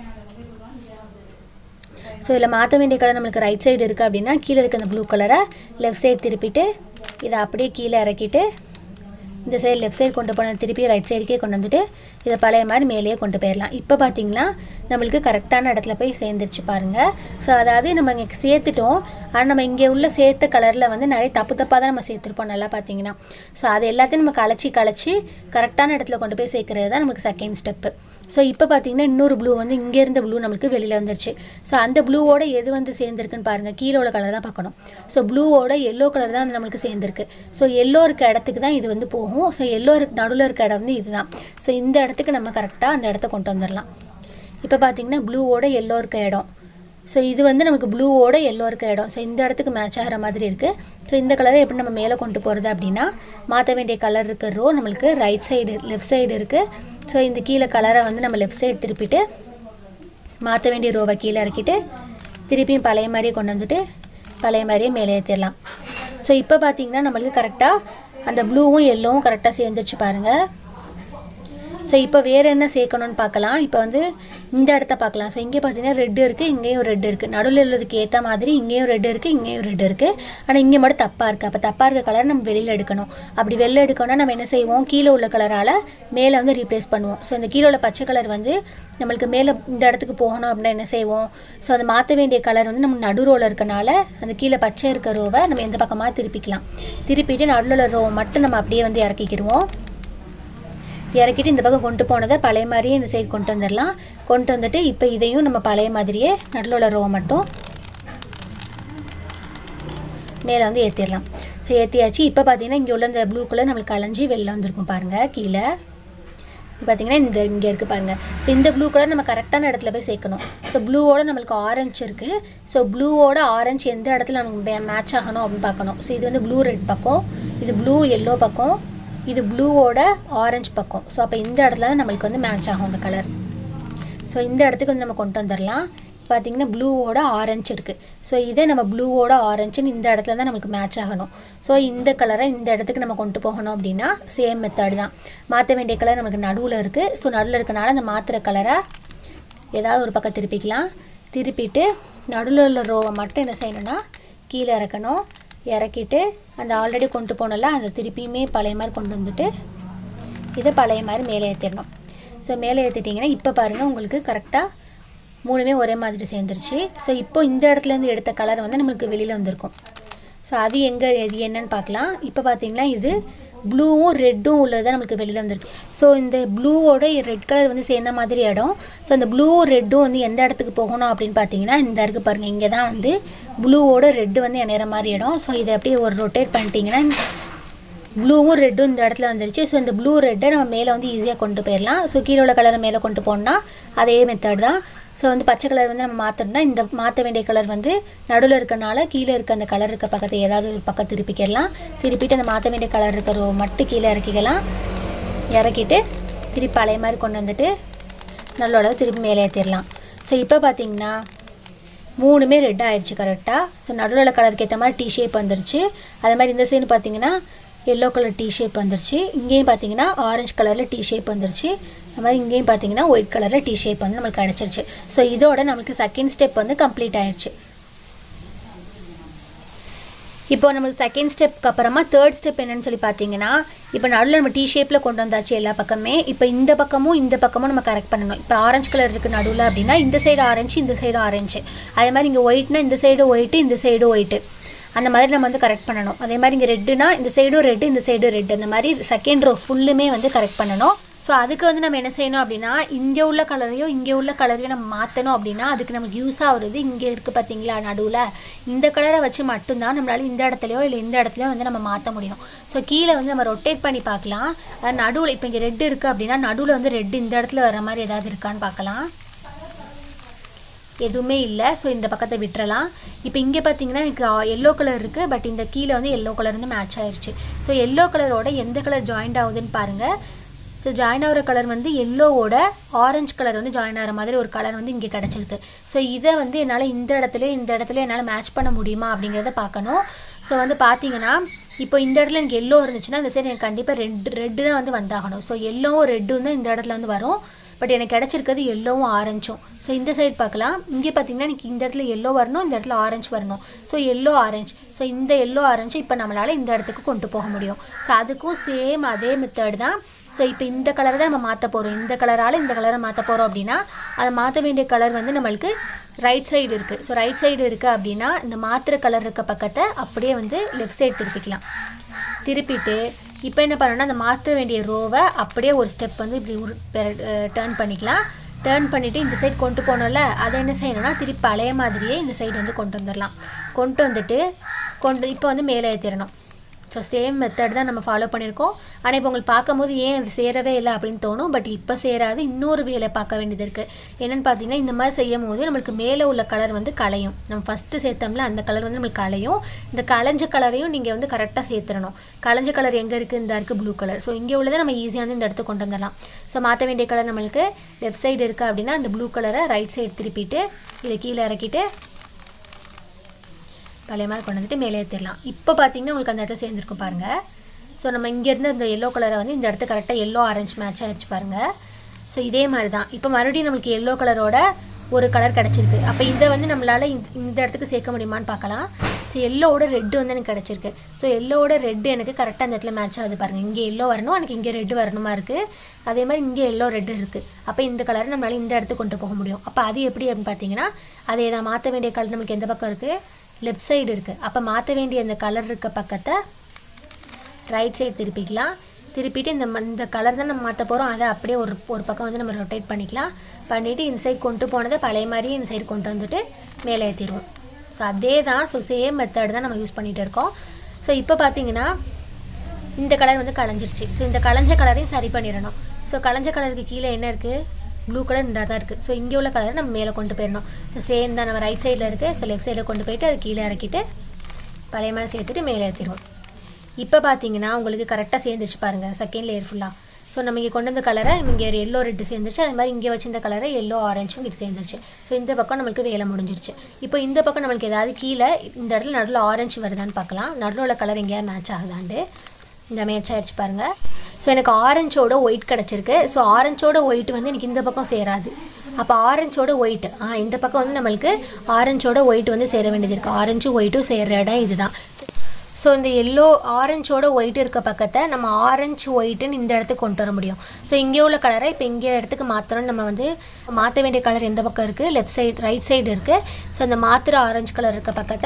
ஸோ இதில் மாற்ற வேண்டிய கலர் நம்மளுக்கு ரைட் சைடு இருக்குது அப்படின்னா கீழே இருக்க அந்த ப்ளூ கலரை லெஃப்ட் சைடு திருப்பிட்டு இதை அப்படியே கீழே இறக்கிட்டு இந்த சைடு லெஃப்ட் சைடு கொண்டு போன திருப்பி ரைட் சைடுக்கே கொண்டு வந்துட்டு இதை பழைய மாதிரி மேலேயே கொண்டு போயிடலாம் இப்போ பார்த்தீங்கன்னா நம்மளுக்கு கரெக்டான இடத்துல போய் சேர்ந்துருச்சு பாருங்கள் ஸோ அதாவது நம்ம இங்கே சேர்த்துட்டோம் ஆனால் நம்ம இங்கே உள்ள சேர்த்த கலரில் வந்து நிறைய தப்பு தப்பாக தான் நம்ம சேர்த்துருப்போம் நல்லா பார்த்தீங்கன்னா ஸோ அது எல்லாத்தையும் நம்ம கலைச்சி கலைச்சி கரெக்டான இடத்துல கொண்டு போய் சேர்க்கறது தான் நமக்கு செகண்ட் ஸ்டெப்பு ஸோ இப்போ பார்த்தீங்கன்னா இன்னொரு ப்ளூ வந்து இங்கே இருந்த ப்ளூ நம்மளுக்கு வெளியில் வந்துருச்சு ஸோ அந்த ப்ளூவோட எது வந்து சேர்ந்துருக்குன்னு பாருங்கள் கீழே உள்ள கலர் தான் பார்க்கணும் ஸோ ப்ளூவோட எல்லோ கலர் தான் வந்து நம்மளுக்கு சேர்ந்துருக்கு ஸோ எல்லோ இருக்க இடத்துக்கு தான் இது வந்து போகும் ஸோ எல்லோ இருக்க நடுவில் இருக்க இடம் வந்து இதுதான் ஸோ இந்த இடத்துக்கு நம்ம கரெக்டாக அந்த இடத்த கொண்டு வந்துடலாம் இப்போ பார்த்தீங்கன்னா ப்ளூவோட எல்லோ இருக்க இடம் ஸோ இது வந்து நமக்கு ப்ளூவோட எல்லோ இருக்க இடம் ஸோ இந்த இடத்துக்கு மேட்ச் ஆகிற மாதிரி இருக்குது ஸோ இந்த கலரை எப்படி நம்ம மேலே கொண்டு போகிறது அப்படின்னா மாற்ற வேண்டிய கலர் இருக்க ரோ நம்மளுக்கு ரைட் சைடு லெஃப்ட் சைடு இருக்குது ஸோ இந்த கீழே கலரை வந்து நம்ம லெஃப்ட் சைடு திருப்பிட்டு மாற்ற வேண்டிய ரோவை கீழே இறக்கிட்டு திருப்பியும் பழைய மாதிரியே கொண்டு வந்துட்டு பழைய மாதிரியே மேலே ஏற்றிடலாம் ஸோ இப்போ பார்த்தீங்கன்னா நம்மளுக்கு கரெக்டாக அந்த ப்ளூவும் எல்லோவும் கரெக்டாக சேர்ந்துச்சு பாருங்கள் ஸோ இப்போ வேறு என்ன சேர்க்கணும்னு பார்க்கலாம் இப்போ வந்து இந்த இடத்த பார்க்கலாம் ஸோ இங்கே பார்த்தீங்கன்னா ரெட் இருக்குது இங்கேயும் ரெட் இருக்குது நடுவில் உள்ளதுக்கு ஏற்ற மாதிரி இங்கேயும் ரெட் இருக்குது இங்கேயும் ரெட் இருக்குது ஆனால் இங்கே மட்டும் தப்பாக இருக்குது அப்போ தப்பாக இருக்க கலர் நம்ம வெளியில் எடுக்கணும் அப்படி வெளில எடுக்கணும்னா நம்ம என்ன செய்வோம் கீழே உள்ள கலரால் மேலே வந்து ரீப்ளேஸ் பண்ணுவோம் ஸோ இந்த கீழே உள்ள பச்சை கலர் வந்து நம்மளுக்கு மேலே இந்த இடத்துக்கு போகணும் அப்படின்னா என்ன செய்வோம் ஸோ அதை மாற்ற வேண்டிய கலர் வந்து நம்ம நடு ரோவில் இருக்கனால அந்த கீழே பச்சை இருக்க ரோவை நம்ம எந்த பக்கமாக திருப்பிக்கலாம் திருப்பிட்டு நடுவில் உள்ள ரோவை மட்டும் நம்ம அப்படியே வந்து இறக்கிக்கிடுவோம் இறக்கிட்டு இந்த பக்கம் கொண்டு போனதை பழைய மாதிரியே இந்த சைடு கொண்டு வந்துடலாம் கொண்டு வந்துட்டு இப்போ இதையும் நம்ம பழைய மாதிரியே நடுவில் உள்ள ரோவை மட்டும் மேலே வந்து ஏற்றிடலாம் ஸோ ஏற்றியாச்சு இப்போ பார்த்தீங்கன்னா இங்கே உள்ள இந்த ப்ளூ கலர் நம்மளுக்கு கலைஞ்சி வெளில வந்திருக்கும் பாருங்கள் கீழே இப்போ பார்த்தீங்கன்னா இந்த இங்கே இருக்குது பாருங்கள் ஸோ இந்த ப்ளூ கலர் நம்ம கரெக்டான இடத்துல போய் சேர்க்கணும் ஸோ ப்ளூவோட நம்மளுக்கு ஆரஞ்சு இருக்குது ஸோ ப்ளூவோட ஆரஞ்சு எந்த இடத்துல நமக்கு மேட்ச் ஆகணும் அப்படின்னு பார்க்கணும் ஸோ இது வந்து ப்ளூ ரெட் பக்கம் இது ப்ளூ எல்லோ பக்கம் இது ப்ளூவோட ஆரஞ்சு பக்கம் ஸோ அப்போ இந்த இடத்துல தான் நம்மளுக்கு வந்து மேட்ச் ஆகும் அந்த கலர் ஸோ இந்த இடத்துக்கு வந்து நம்ம கொண்டு வந்துடலாம் பார்த்தீங்கன்னா ப்ளூவோட ஆரஞ்சு இருக்குது ஸோ இதே நம்ம ப்ளூவோட ஆரஞ்சுன்னு இந்த இடத்துல தான் நமக்கு மேட்ச் ஆகணும் ஸோ இந்த கலரை இந்த இடத்துக்கு நம்ம கொண்டு போகணும் அப்படின்னா சேம் மெத்தட் தான் மாற்ற வேண்டிய கலர் நமக்கு நடுவில் இருக்குது ஸோ நடுவில் இருக்கனால அந்த மாற்றுற கலரை ஏதாவது ஒரு பக்கம் திருப்பிக்கலாம் திருப்பிட்டு நடுவில் உள்ள ரோவை மட்டும் என்ன செய்யணும்னா கீழே இறக்கணும் இறக்கிட்டு அந்த ஆல்ரெடி கொண்டு போனல அதை திருப்பியுமே பழைய மாதிரி கொண்டு வந்துட்டு இதை பழைய மாதிரி மேலே ஏற்றிடணும் ஸோ மேலே ஏற்றிட்டிங்கன்னா இப்போ பாருங்கள் உங்களுக்கு கரெக்டாக மூணுமே ஒரே மாதிரி சேர்ந்துருச்சு ஸோ இப்போ இந்த இடத்துலேருந்து எடுத்த கலர் வந்து நம்மளுக்கு வெளியில் வந்திருக்கும் ஸோ அது எங்கே இது என்னன்னு பார்க்கலாம் இப்போ பார்த்தீங்கன்னா இது ப்ளூவும் ரெட்டும் உள்ளது தான் நம்மளுக்கு வெளியில் வந்திருக்கு ஸோ இந்த ப்ளூவோட ரெட் கலர் வந்து சேர்ந்த மாதிரி இடம் ஸோ அந்த ப்ளூவும் ரெட்டும் வந்து எந்த இடத்துக்கு போகணும் அப்படின்னு பார்த்தீங்கன்னா இந்த இருக்கு பாருங்கள் இங்கே தான் வந்து ப்ளூவோட ரெட்டு வந்து இணையிற மாதிரி இடம் ஸோ இதை அப்படியே ஒரு ரொட்டேட் பண்ணிட்டீங்கன்னா ப்ளூவும் ரெட்டும் இந்த இடத்துல வந்துருச்சு ஸோ இந்த ப்ளூ ரெட்டை நம்ம மேலே வந்து ஈஸியாக கொண்டு போயிடலாம் ஸோ கீழே உள்ள கலரை மேலே கொண்டு போனால் அதே மெத்தட் தான் ஸோ வந்து பச்சை கலர் வந்து நம்ம மாற்றணும்னா இந்த மாற்ற வேண்டிய கலர் வந்து நடுவில் இருக்கனால கீழே இருக்க அந்த கலர் இருக்க பக்கத்தை ஏதாவது ஒரு பக்கம் திருப்பிக்கலாம் திருப்பிட்டு அந்த மாற்ற வேண்டிய கலர் இருக்கிற row மட்டும் கீழே இறக்கிக்கலாம் இறக்கிட்டு திருப்பி பழைய மாதிரி கொண்டு வந்துட்டு நல்லோட திருப்பி மேலே ஏற்றிடலாம் ஸோ இப்போ பார்த்தீங்கன்னா மூணுமே ரெட் ஆயிடுச்சு கரெக்டாக ஸோ நடுவில் உள்ள கலருக்கு ஏற்ற மாதிரி டி ஷேப் வந்துருச்சு அதே மாதிரி இந்த சைடு பார்த்தீங்கன்னா எல்லோ கலர் டி ஷேப் வந்துருச்சு இங்கேயும் பார்த்தீங்கன்னா ஆரஞ்சு கலரில் டி ஷேப் வந்துருச்சு அது மாதிரி இங்கேயும் பார்த்தீங்கன்னா ஒயிட் கலரில் டி ஷேப் வந்து நம்மளுக்கு கிடச்சிருச்சு ஸோ இதோட நம்மளுக்கு செகண்ட் ஸ்டெப் வந்து கம்ப்ளீட் ஆயிடுச்சு இப்போ நம்மளுக்கு செகண்ட் ஸ்டெப்க்கு அப்புறமா தேர்ட் ஸ்டெப் என்னன்னு சொல்லி பார்த்தீங்கன்னா இப்போ நடுவில் நம்ம டி ஷேப்பில் கொண்டு வந்தாச்சு எல்லா பக்கமே இப்போ இந்த பக்கமும் இந்த பக்கமும் நம்ம கரெக்ட் பண்ணணும் இப்போ ஆரஞ்சு கலர் இருக்குது நடுவில் அப்படின்னா இந்த சைடு ஆரஞ்சு இந்த சைடு ஆரஞ்சு அதே மாதிரி இங்கே ஒயிட்னா இந்த சைடு ஒயிட்டு இந்த சைடு ஒயிட்டு அந்த மாதிரி நம்ம வந்து கரெக்ட் பண்ணணும் அதே மாதிரி இங்கே ரெட்டுனா இந்த சைடும் ரெட்டு இந்த சைடும் ரெட் அந்த மாதிரி செகண்ட் ரோ ஃபுல்லுமே வந்து கரெக்ட் பண்ணணும் ஸோ அதுக்கு வந்து நம்ம என்ன செய்யணும் அப்படின்னா இங்கே உள்ள கலரையும் இங்கே உள்ள கலரையும் நம்ம மாற்றணும் அப்படின்னா அதுக்கு நமக்கு யூஸ் ஆகுறது இங்கே இருக்குது பார்த்தீங்களா நடுவில் இந்த கலரை வச்சு மட்டும்தான் நம்மளால இந்த இடத்துலையோ இல்லை இந்த இடத்துலையோ வந்து நம்ம மாற்ற முடியும் ஸோ கீழே வந்து நம்ம ரொட்டேட் பண்ணி பார்க்கலாம் அது நடுவில் இப்போ இங்கே ரெட் இருக்குது அப்படின்னா நடுவில் வந்து ரெட் இந்த இடத்துல வர மாதிரி ஏதாவது இருக்கான்னு பார்க்கலாம் எதுவுமே இல்லை ஸோ இந்த பக்கத்தை விட்டுறலாம் இப்போ இங்கே பார்த்தீங்கன்னா எனக்கு எல்லோ கலர் இருக்குது பட் இந்த கீழே வந்து எல்லோ கலர் வந்து மேட்ச் ஆயிருச்சு ஸோ எல்லோ கலரோட எந்த கலர் ஜாயிண்ட் ஆகுதுன்னு பாருங்கள் ஸோ ஜாயின் ஆகிற கலர் வந்து எல்லோவோட ஆரஞ்சு கலர் வந்து ஜாயின் ஆகிற மாதிரி ஒரு கலர் வந்து இங்கே கிடச்சிருக்கு ஸோ இதை வந்து என்னால் இந்த இடத்துலையும் இந்த இடத்துல என்னால் மேட்ச் பண்ண முடியுமா அப்படிங்கிறத பார்க்கணும் ஸோ வந்து பார்த்தீங்கன்னா இப்போ இந்த இடத்துல எனக்கு எல்லோ இருந்துச்சுன்னா இந்த சைடு எனக்கு கண்டிப்பாக ரெட் ரெட்டு தான் வந்து வந்தாகணும் ஸோ எல்லோவும் ரெட்டும் தான் இந்த இடத்துல வந்து வரும் பட் எனக்கு கிடச்சிருக்கிறது எல்லோவும் ஆரஞ்சும் ஸோ இந்த சைடு பார்க்கலாம் இங்கே பார்த்தீங்கன்னா எனக்கு இந்த இடத்துல எல்லோ வரணும் இந்த இடத்துல ஆரஞ்சு வரணும் ஸோ எல்லோ ஆரஞ்சு ஸோ இந்த எல்லோ ஆரஞ்சு இப்போ நம்மளால் இந்த இடத்துக்கு கொண்டு போக முடியும் ஸோ அதுக்கும் சேம் அதே மெத்தட் தான் ஸோ இப்போ இந்த கலரை தான் நம்ம மாற்ற போகிறோம் இந்த கலரால் இந்த கலரை மாற்ற போகிறோம் அப்படின்னா அதை மாற்ற வேண்டிய கலர் வந்து நம்மளுக்கு ரைட் சைடு இருக்குது ஸோ ரைட் சைடு இருக்குது அப்படின்னா இந்த மாத்திர கலர் இருக்க பக்கத்தை அப்படியே வந்து லெஃப்ட் சைடு திருப்பிக்கலாம் திருப்பிட்டு இப்போ என்ன பண்ணணும்னா அந்த மாற்ற வேண்டிய ரோவை அப்படியே ஒரு ஸ்டெப் வந்து இப்படி ஒரு டேர்ன் பண்ணிக்கலாம் டேர்ன் பண்ணிவிட்டு இந்த சைடு கொண்டு போனோம்ல அதை என்ன செய்யணும்னா திருப்பி பழைய மாதிரியே இந்த சைடு வந்து கொண்டு வந்துடலாம் கொண்டு வந்துட்டு கொண்டு இப்போ வந்து மேலே ஏற்றிடணும் ஸோ சேம் மெத்தட் தான் நம்ம ஃபாலோ பண்ணியிருக்கோம் ஆனால் இப்போ உங்களுக்கு பார்க்கும்போது ஏன் அது சேரவே இல்லை அப்படின்னு தோணும் பட் இப்போ சேராது இன்னொரு வேலை பார்க்க வேண்டியது இருக்குது என்னென்னு பார்த்தீங்கன்னா இந்த மாதிரி செய்யும் போது நம்மளுக்கு மேலே உள்ள கலர் வந்து கலையும் நம்ம ஃபஸ்ட்டு சேர்த்தோம்ல அந்த கலர் வந்து நம்மளுக்கு கலையும் இந்த கலைஞ்ச கலரையும் நீங்கள் வந்து கரெக்டாக சேர்த்துடணும் கலைஞ்ச கலர் எங்கே இருக்குது இந்த இருக்குது ப்ளூ கலர் ஸோ இங்கே உள்ளதை நம்ம ஈஸியாக வந்து இந்த இடத்துக்கு கொண்டு வந்துடலாம் ஸோ மாற்ற வேண்டிய கலர் நம்மளுக்கு லெஃப்ட் சைடு இருக்குது அப்படின்னா அந்த ப்ளூ கலரை ரைட் சைடு திருப்பிட்டு இதை கீழே இறக்கிட்டு பழைய மாதிரி கொண்டு வந்துட்டு மேலே ஏற்றிடலாம் இப்போ பார்த்தீங்கன்னா உங்களுக்கு அந்த இடத்துல சேர்ந்துருக்கும் பாருங்கள் ஸோ நம்ம இங்கேருந்து அந்த எல்லோ கலரை வந்து இந்த இடத்துல கரெக்டாக எல்லோ ஆரஞ்சு மேட்ச் ஆகிடுச்சு பாருங்கள் ஸோ இதே மாதிரி தான் இப்போ மறுபடியும் நம்மளுக்கு எல்லோ கலரோட ஒரு கலர் கிடச்சிருக்கு அப்போ இதை வந்து நம்மளால் இந்த இந்த இடத்துக்கு சேர்க்க முடியுமான்னு பார்க்கலாம் ஸோ எல்லோவோட ரெட்டு வந்து எனக்கு கிடச்சிருக்கு ஸோ எல்லோவோட ரெட்டு எனக்கு கரெக்டாக அந்த இடத்துல மேட்ச் ஆகுது பாருங்கள் இங்கே எல்லோ வரணும் எனக்கு இங்கே ரெட்டு வரணுமா இருக்குது அதே மாதிரி இங்கே எல்லோ ரெட்டு இருக்குது அப்போ இந்த கலரை நம்மளால் இந்த இடத்துக்கு கொண்டு போக முடியும் அப்போ அது எப்படி அப்படின்னு பார்த்தீங்கன்னா அதை நான் மாற்ற வேண்டிய கலர் நம்மளுக்கு எந்த பக்கம் இருக்குது லெஃப்ட் சைடு இருக்குது அப்போ மாற்ற வேண்டிய அந்த கலர் இருக்க பக்கத்தை ரைட் சைடு திருப்பிக்கலாம் திருப்பிட்டு இந்த ம- இந்த கலர் தான் நம்ம மாற்ற போகிறோம் அதை அப்படியே ஒரு ஒரு பக்கம் வந்து நம்ம ரொட்டேட் பண்ணிக்கலாம் பண்ணிவிட்டு இந்த சைடு கொண்டு போனதை பழைய மாதிரியே இந்த சைடு கொண்டு வந்துட்டு மேலே ஏற்றிடுவோம் ஸோ அதே தான் ஸோ சேம் மெத்தட் தான் நம்ம யூஸ் பண்ணிகிட்டு இருக்கோம் ஸோ இப்போ பார்த்தீங்கன்னா இந்த கலர் வந்து கலைஞ்சிருச்சு ஸோ இந்த கலைஞ்ச கலரையும் சரி பண்ணிடணும் ஸோ கலைஞ்ச கலருக்கு கீழே என்ன இருக்குது ப்ளூ கலர் இந்த தான் இருக்குது ஸோ இங்கே உள்ள கலரை நம்ம மேலே கொண்டு போயிடணும் ஸோ சேம் தான் நம்ம ரைட் சைடில் இருக்குது ஸோ லெஃப்ட் சைடில் கொண்டு போயிட்டு அது கீழே இறக்கிட்டு பழைய மாதிரி சேர்த்துட்டு மேலே ஏற்றிடுவோம் இப்போ பார்த்தீங்கன்னா உங்களுக்கு கரெக்டாக சேர்ந்துருச்சு பாருங்கள் செகண்ட் லேயர் ஃபுல்லாக ஸோ நம்ம இங்கே கொண்டு வந்த கலரை இங்கே ஒரு எல்லோ ரெட்டு சேர்ந்துருச்சு அது மாதிரி இங்கே வச்சிருந்த கலரை எல்லோ ஆரஞ்சும் இங்கே சேர்ந்துருச்சு ஸோ இந்த பக்கம் நம்மளுக்கு வேலை முடிஞ்சிருச்சு இப்போ இந்த பக்கம் நம்மளுக்கு ஏதாவது கீழே இந்த இடத்துல நடுவில் ஆரஞ்சு வருதான்னு பார்க்கலாம் நடுவில் உள்ள கலர் எங்கேயாவது மேட்ச் ஆகுதாண்டு இந்த மேட்ச் ஆயிடுச்சு பாருங்கள் ஸோ எனக்கு ஆரஞ்சோட ஒயிட் கிடச்சிருக்கு ஸோ ஆரஞ்சோட ஒயிட் வந்து எனக்கு இந்த பக்கம் சேராது அப்போ ஆரஞ்சோட ஒயிட் ஆ இந்த பக்கம் வந்து நம்மளுக்கு ஆரஞ்சோட ஒயிட் வந்து சேர வேண்டியது இருக்குது ஆரஞ்சும் ஒயிட்டும் சேர்ற இடம் இதுதான் ஸோ இந்த எல்லோ ஆரஞ்சோட ஒயிட் இருக்க பக்கத்தை நம்ம ஆரஞ்சு ஒயிட்டுன்னு இந்த இடத்துக்கு கொண்டு வர முடியும் ஸோ இங்கே உள்ள கலரை இப்போ இங்கே இடத்துக்கு மாற்றணும்னு நம்ம வந்து மாற்ற வேண்டிய கலர் எந்த பக்கம் இருக்குது லெஃப்ட் சைடு ரைட் சைடு இருக்குது ஸோ அந்த மாத்திர ஆரஞ்சு கலர் இருக்க பக்கத்தை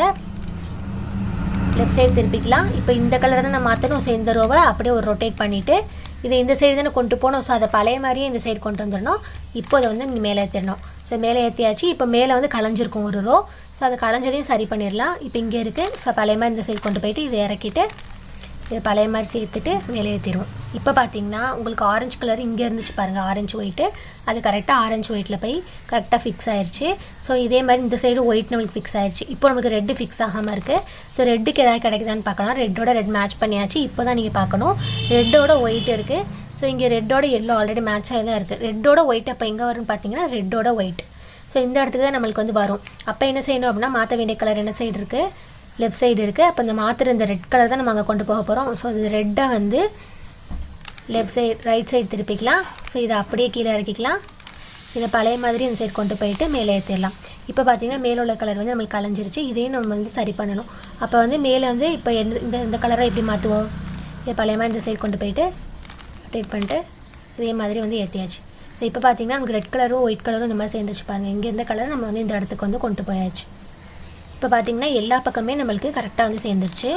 லெஃப்ட் சைடு திருப்பிக்கலாம் இப்போ இந்த கலர் தான் நான் மாற்றணும் ஸோ இந்த ரோவை அப்படியே ஒரு ரொட்டேட் பண்ணிவிட்டு இதை இந்த சைடு தானே கொண்டு போகணும் ஸோ அதை பழைய மாதிரியே இந்த சைடு கொண்டு வந்துடணும் இப்போ அதை வந்து இங்கே மேலே ஏற்றிடணும் ஸோ மேலே ஏற்றியாச்சு இப்போ மேலே வந்து களைஞ்சிருக்கும் ஒரு ரோ ஸோ அதை களைஞ்சதையும் சரி பண்ணிடலாம் இப்போ இங்கே இருக்குது ஸோ பழைய மாதிரி இந்த சைடு கொண்டு போயிட்டு இதை இறக்கிட்டு இது பழைய மாதிரி சேர்த்துட்டு மேலே ஏற்றிடுவோம் இப்போ பார்த்தீங்கன்னா உங்களுக்கு ஆரஞ்சு கலர் இங்கே இருந்துச்சு பாருங்கள் ஆரஞ்சு ஒயிட்டு அது கரெக்டாக ஆரஞ்சு ஒயிட்டில் போய் கரெக்டாக ஃபிக்ஸ் ஆயிடுச்சு ஸோ இதே மாதிரி இந்த சைடு ஒயிட் நம்மளுக்கு ஃபிக்ஸ் ஆயிடுச்சு இப்போ நமக்கு ரெட்டு ஃபிக்ஸ் ஆகாமல் இருக்குது ஸோ ரெட்டுக்கு எதாவது கிடைக்குதான்னு பார்க்கலாம் ரெட்டோட ரெட் மேட்ச் பண்ணியாச்சு இப்போ தான் நீங்கள் பார்க்கணும் ரெட்டோட ஒயிட் இருக்குது ஸோ இங்கே ரெட்டோட எல்லோ ஆல்ரெடி மேட்ச் ஆகி தான் இருக்குது ரெட்டோட ஒயிட் அப்போ எங்கே வரும்னு பார்த்தீங்கன்னா ரெட்டோட ஒயிட் ஸோ இந்த இடத்துக்கு தான் நம்மளுக்கு வந்து வரும் அப்போ என்ன செய்யணும் அப்படின்னா மாற்ற வேண்டிய கலர் என்ன சைடு இருக்குது லெஃப்ட் சைடு இருக்குது அப்போ இந்த மாற்றுற இந்த ரெட் கலர் தான் நம்ம அங்கே கொண்டு போக போகிறோம் ஸோ இந்த ரெட்டை வந்து லெஃப்ட் சைடு ரைட் சைடு திருப்பிக்கலாம் ஸோ இதை அப்படியே கீழே இறக்கிக்கலாம் இதை பழைய மாதிரி இந்த சைடு கொண்டு போயிட்டு மேலே ஏற்றிடலாம் இப்போ பார்த்தீங்கன்னா மேலே உள்ள கலர் வந்து நம்மளுக்கு கலைஞ்சிருச்சு இதையும் நம்ம வந்து சரி பண்ணணும் அப்போ வந்து மேலே வந்து இப்போ எந்த இந்த இந்த கலரை எப்படி மாற்றுவோம் இதை பழைய மாதிரி இந்த சைடு கொண்டு போயிட்டு அப்டேட் பண்ணிட்டு இதே மாதிரி வந்து ஏற்றியாச்சு ஸோ இப்போ பார்த்தீங்கன்னா நமக்கு ரெட் கலரும் ஒயிட் கலரும் இந்த மாதிரி சேர்ந்துச்சு பாருங்கள் இங்கே இருந்த கலர் நம்ம வந்து இந்த இடத்துக்கு வந்து கொண்டு போயாச்சு இப்போ பார்த்தீங்கன்னா எல்லா பக்கமே நம்மளுக்கு கரெக்டாக வந்து சேர்ந்துருச்சு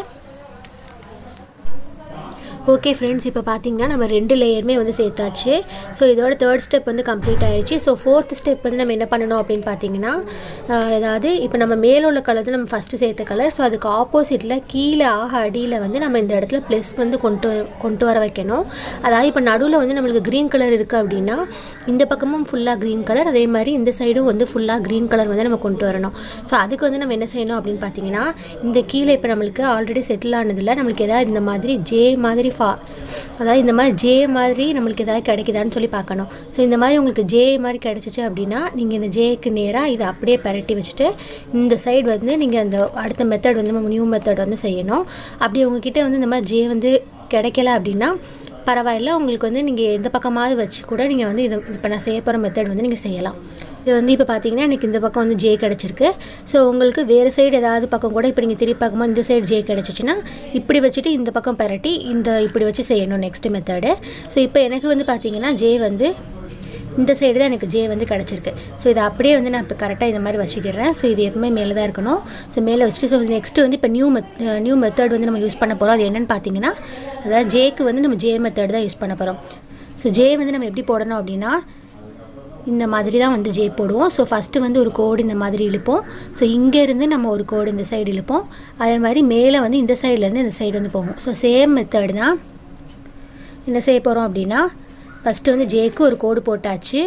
ஓகே ஃப்ரெண்ட்ஸ் இப்போ பார்த்தீங்கன்னா நம்ம ரெண்டு லேயருமே வந்து சேர்த்தாச்சு ஸோ இதோட தேர்ட் ஸ்டெப் வந்து கம்ப்ளீட் ஆயிடுச்சு ஸோ ஃபோர்த் ஸ்டெப் வந்து நம்ம என்ன பண்ணணும் அப்படின்னு பார்த்தீங்கன்னா ஆஹ், அதாவது இப்போ நம்ம மேலே உள்ள கலர் தான் நம்ம ஃபஸ்ட்டு சேர்த்த கலர் ஸோ அதுக்கு ஆப்போசிட்டில் கீழே ஆக அடியில் வந்து நம்ம இந்த இடத்துல ப்ளஸ் வந்து கொண்டு வ- கொண்டு வர வைக்கணும் அதாவது இப்போ நடுவில் வந்து நம்மளுக்கு க்ரீன் கலர் இருக்குது அப்படின்னா இந்த பக்கமும் ஃபுல்லாக க்ரீன் கலர் அதே மாதிரி இந்த சைடும் வந்து ஃபுல்லாக க்ரீன் கலர் வந்து நம்ம கொண்டு வரணும் ஸோ அதுக்கு வந்து நம்ம என்ன செய்யணும் அப்படின்னு பார்த்தீங்கன்னா இந்த கீழே இப்போ நம்மளுக்கு ஆல்ரெடி செட்டில் ஆனதில் நம்மளுக்கு ஏதாவது இந்த மாதிரி ஜே மாதிரி ஃபா அதாவது இந்த மாதிரி ஜே மாதிரி நம்மளுக்கு ஏதாவது கிடைக்குதான்னு சொல்லி பார்க்கணும் ஸோ இந்த மாதிரி உங்களுக்கு ஜே மாதிரி கிடைச்சிச்சு அப்படின்னா நீங்கள் இந்த ஜேக்கு நேராக இதை அப்படியே பரட்டி வச்சுட்டு இந்த சைடு வந்து நீங்கள் அந்த அடுத்த மெத்தட் வந்து நியூ மெத்தட் வந்து செய்யணும் அப்படி உங்ககிட்ட வந்து இந்த மாதிரி ஜே வந்து கிடைக்கல அப்படின்னா பரவாயில்ல உங்களுக்கு வந்து நீங்கள் எந்த பக்கமாவது வச்சு கூட நீங்கள் வந்து இதை இப்போ நான் செய்ய போகிற மெத்தட் வந்து நீங்கள் செய்யலாம் இது வந்து இப்போ பார்த்தீங்கன்னா எனக்கு இந்த பக்கம் வந்து ஜே கிடச்சிருக்கு ஸோ உங்களுக்கு வேறு சைடு ஏதாவது பக்கம் கூட இப்போ நீங்கள் திருப்பி பார்க்கும்போது இந்த சைடு ஜே கிடச்சிச்சின்னா இப்படி வச்சுட்டு இந்த பக்கம் பரட்டி இந்த இப்படி வச்சு செய்யணும் நெக்ஸ்ட் மெத்தடு ஸோ இப்போ எனக்கு வந்து பார்த்தீங்கன்னா ஜே வந்து இந்த சைடு தான் எனக்கு ஜே வந்து கிடச்சிருக்கு ஸோ இதை அப்படியே வந்து நான் இப்போ கரெக்டாக இந்த மாதிரி வச்சுக்கிறேன் ஸோ இது எப்பவுமே மேலே தான் இருக்கணும் ஸோ மேலே வச்சுட்டு ஸோ நெக்ஸ்ட்டு வந்து இப்போ நியூ மெத் நியூ மெத்தட் வந்து நம்ம யூஸ் பண்ண போகிறோம் அது என்னென்னு பார்த்தீங்கன்னா அதாவது ஜேக்கு வந்து நம்ம ஜே மெத்தட் தான் யூஸ் பண்ண போகிறோம் ஸோ ஜே வந்து நம்ம எப்படி போடணும் அப்படின்னா இந்த மாதிரி தான் வந்து ஜே போடுவோம் ஸோ ஃபஸ்ட்டு வந்து ஒரு கோடு இந்த மாதிரி இழுப்போம் ஸோ இங்கேருந்து நம்ம ஒரு கோடு இந்த சைடு இழுப்போம் அதே மாதிரி மேலே வந்து இந்த சைட்லேருந்து இந்த சைடு வந்து போகும் ஸோ சேம் மெத்தட் தான் என்ன செய்ய போகிறோம் அப்படின்னா ஃபஸ்ட்டு வந்து ஜேக்கு ஒரு கோடு போட்டாச்சு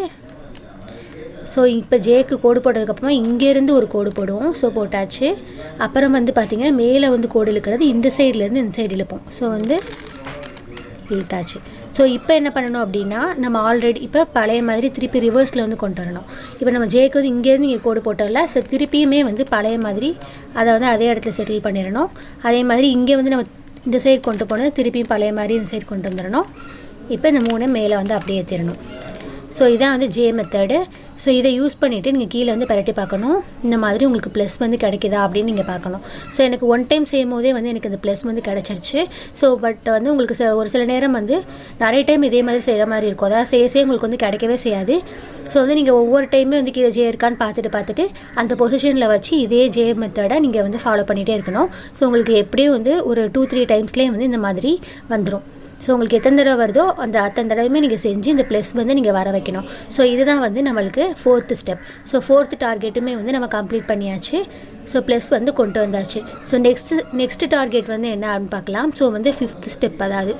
ஸோ இப்போ ஜேக்கு கோடு போட்டதுக்கப்புறமா இங்கேருந்து ஒரு கோடு போடுவோம் ஸோ போட்டாச்சு அப்புறம் வந்து பார்த்திங்கன்னா மேலே வந்து கோடு இழுக்கிறது இந்த சைட்லேருந்து இந்த சைடு இழுப்போம் ஸோ வந்து இழுத்தாச்சு ஸோ இப்போ என்ன பண்ணணும் அப்படின்னா நம்ம ஆல்ரெடி இப்போ பழைய மாதிரி திருப்பி ரிவர்ஸில் வந்து கொண்டு வரணும் இப்போ நம்ம ஜேக்கு வந்து இங்கேருந்து இங்கே கோடு போட்டோம்ல ஸோ திருப்பியுமே வந்து பழைய மாதிரி அதை வந்து அதே இடத்துல செட்டில் பண்ணிடணும் அதே மாதிரி இங்கே வந்து நம்ம இந்த சைடு கொண்டு போனது திருப்பியும் பழைய மாதிரி இந்த சைடு கொண்டு வந்துடணும் இப்போ இந்த மூணு மேலே வந்து அப்படியே ஏற்றிடணும் ஸோ இதான் வந்து ஜே மெத்தடு ஸோ இதை யூஸ் பண்ணிவிட்டு நீங்கள் கீழே வந்து பரட்டி பார்க்கணும் இந்த மாதிரி உங்களுக்கு ப்ளஸ் வந்து கிடைக்குதா அப்படின்னு நீங்கள் பார்க்கணும் ஸோ எனக்கு ஒன் டைம் செய்யும் போதே வந்து எனக்கு இந்த ப்ளஸ் வந்து கிடச்சிருச்சு ஸோ பட் வந்து உங்களுக்கு ச- ஒரு சில நேரம் வந்து நிறைய டைம் இதே மாதிரி செய்கிற மாதிரி இருக்கும் அதாவது செய்ய செய்ய உங்களுக்கு வந்து கிடைக்கவே செய்யாது ஸோ வந்து நீங்கள் ஒவ்வொரு டைமே வந்து கீழே ஜே இருக்கான்னு பார்த்துட்டு பார்த்துட்டு அந்த பொசிஷனில் வச்சு இதே ஜே மெத்தடை நீங்கள் வந்து ஃபாலோ பண்ணிகிட்டே இருக்கணும் ஸோ உங்களுக்கு எப்படியும் வந்து ஒரு டூ த்ரீ டைம்ஸ்லேயே வந்து இந்த மாதிரி வந்துடும் ஸோ உங்களுக்கு எத்தனை தடவை வருதோ அந்த அத்தனை தடவையுமே நீங்கள் செஞ்சு இந்த ப்ளஸ் வந்து நீங்கள் வர வைக்கணும் ஸோ இதுதான் வந்து நம்மளுக்கு ஃபோர்த்து ஸ்டெப் ஸோ ஃபோர்த்து டார்கெட்டுமே வந்து நம்ம கம்ப்ளீட் பண்ணியாச்சு ஸோ ப்ளஸ் வந்து கொண்டு வந்தாச்சு ஸோ நெக்ஸ்ட்டு நெக்ஸ்ட் டார்கெட் வந்து என்ன அப்படின்னு பார்க்கலாம் ஸோ வந்து ஃபிஃப்த் ஸ்டெப் அதாவது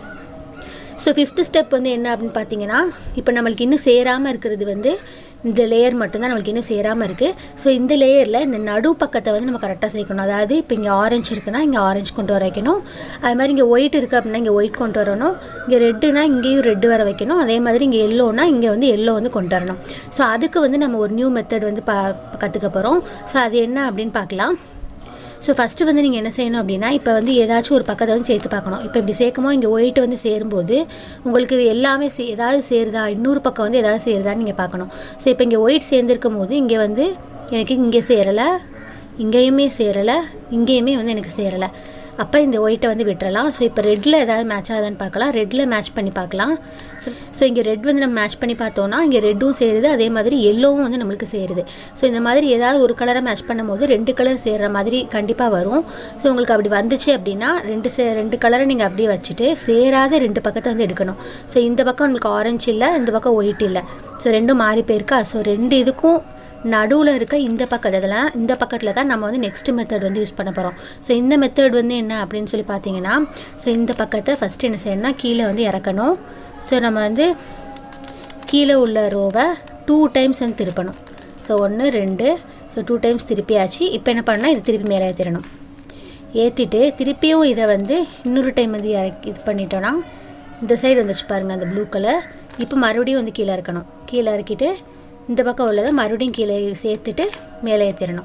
ஸோ ஃபிஃப்த்து ஸ்டெப் வந்து என்ன அப்படின்னு பார்த்தீங்கன்னா இப்போ நம்மளுக்கு இன்னும் சேராமல் இருக்கிறது வந்து இந்த லேயர் மட்டும்தான் நம்மளுக்கு இன்னும் சேராமல் இருக்குது ஸோ இந்த லேயரில் இந்த நடு பக்கத்தை வந்து நம்ம கரெக்டாக சேர்க்கணும் அதாவது இப்போ இங்கே ஆரஞ்சு இருக்குன்னா இங்கே ஆரஞ்சு கொண்டு வர வைக்கணும் அது மாதிரி இங்கே ஒயிட் இருக்குது அப்படின்னா இங்கே ஒயிட் கொண்டு வரணும் இங்கே ரெட்டுனா இங்கேயும் ரெட்டு வர வைக்கணும் அதே மாதிரி இங்கே எல்லோனா இங்கே வந்து எல்லோ வந்து கொண்டு வரணும் ஸோ அதுக்கு வந்து நம்ம ஒரு நியூ மெத்தட் வந்து பா கற்றுக்க போகிறோம் ஸோ அது என்ன அப்படின்னு பார்க்கலாம் ஸோ ஃபஸ்ட்டு வந்து நீங்கள் என்ன செய்யணும் அப்படின்னா இப்போ வந்து ஏதாச்சும் ஒரு பக்கத்தை வந்து சேர்த்து பார்க்கணும் இப்போ இப்படி சேர்க்கும்போது இங்கே ஒயிட் வந்து சேரும்போது உங்களுக்கு எல்லாமே சே ஏதாவது சேருதா இன்னொரு பக்கம் வந்து ஏதாவது சேருதான்னு நீங்கள் பார்க்கணும் ஸோ இப்போ இங்கே ஒயிட் சேர்ந்துருக்கும் போது இங்கே வந்து எனக்கு இங்கே சேரலை இங்கேயுமே சேரலை இங்கேயுமே வந்து எனக்கு சேரலை அப்போ இந்த ஒயிட்டை வந்து விட்டுறலாம் ஸோ இப்போ ரெட்டில் ஏதாவது மேட்ச் ஆகுதான்னு பார்க்கலாம் ரெட்டில் மேட்ச் பண்ணி பார்க்கலாம் ஸோ ஸோ இங்கே ரெட் வந்து நம்ம மேட்ச் பண்ணி பார்த்தோன்னா இங்கே ரெட்டும் சேருது அதே மாதிரி எல்லோவும் வந்து நம்மளுக்கு சேருது ஸோ இந்த மாதிரி ஏதாவது ஒரு கலரை மேட்ச் பண்ணும்போது ரெண்டு கலர் சேர்கிற மாதிரி கண்டிப்பாக வரும் ஸோ உங்களுக்கு அப்படி வந்துச்சு அப்படின்னா ரெண்டு சே ரெண்டு கலரை நீங்கள் அப்படியே வச்சுட்டு சேராத ரெண்டு பக்கத்தை வந்து எடுக்கணும் ஸோ இந்த பக்கம் உங்களுக்கு ஆரஞ்சு இல்லை இந்த பக்கம் ஒயிட் இல்லை ஸோ ரெண்டும் மாறி போயிருக்கா ஸோ ரெண்டு இதுக்கும் நடுவில் இருக்க இந்த பக்கத்தில் இந்த பக்கத்தில் தான் நம்ம வந்து நெக்ஸ்ட் மெத்தட் வந்து யூஸ் பண்ண போகிறோம் ஸோ இந்த மெத்தட் வந்து என்ன அப்படின்னு சொல்லி பார்த்தீங்கன்னா ஸோ இந்த பக்கத்தை ஃபஸ்ட்டு என்ன செய்யணும்னா கீழே வந்து இறக்கணும் ஸோ நம்ம வந்து கீழே உள்ள ரோவை டூ டைம்ஸ் வந்து திருப்பணும் ஸோ ஒன்று ரெண்டு ஸோ டூ டைம்ஸ் திருப்பியாச்சு இப்போ என்ன பண்ணால் இது திருப்பி மேலே ஏற்றிடணும் ஏற்றிட்டு திருப்பியும் இதை வந்து இன்னொரு டைம் வந்து இறக்கி இது பண்ணிட்டோன்னா இந்த சைடு வந்துச்சு பாருங்கள் அந்த ப்ளூ கலர் இப்போ மறுபடியும் வந்து கீழே இறக்கணும் கீழே இறக்கிட்டு இந்த பக்கம் உள்ளதை மறுபடியும் கீழே சேர்த்துட்டு மேலே ஏற்றிடணும்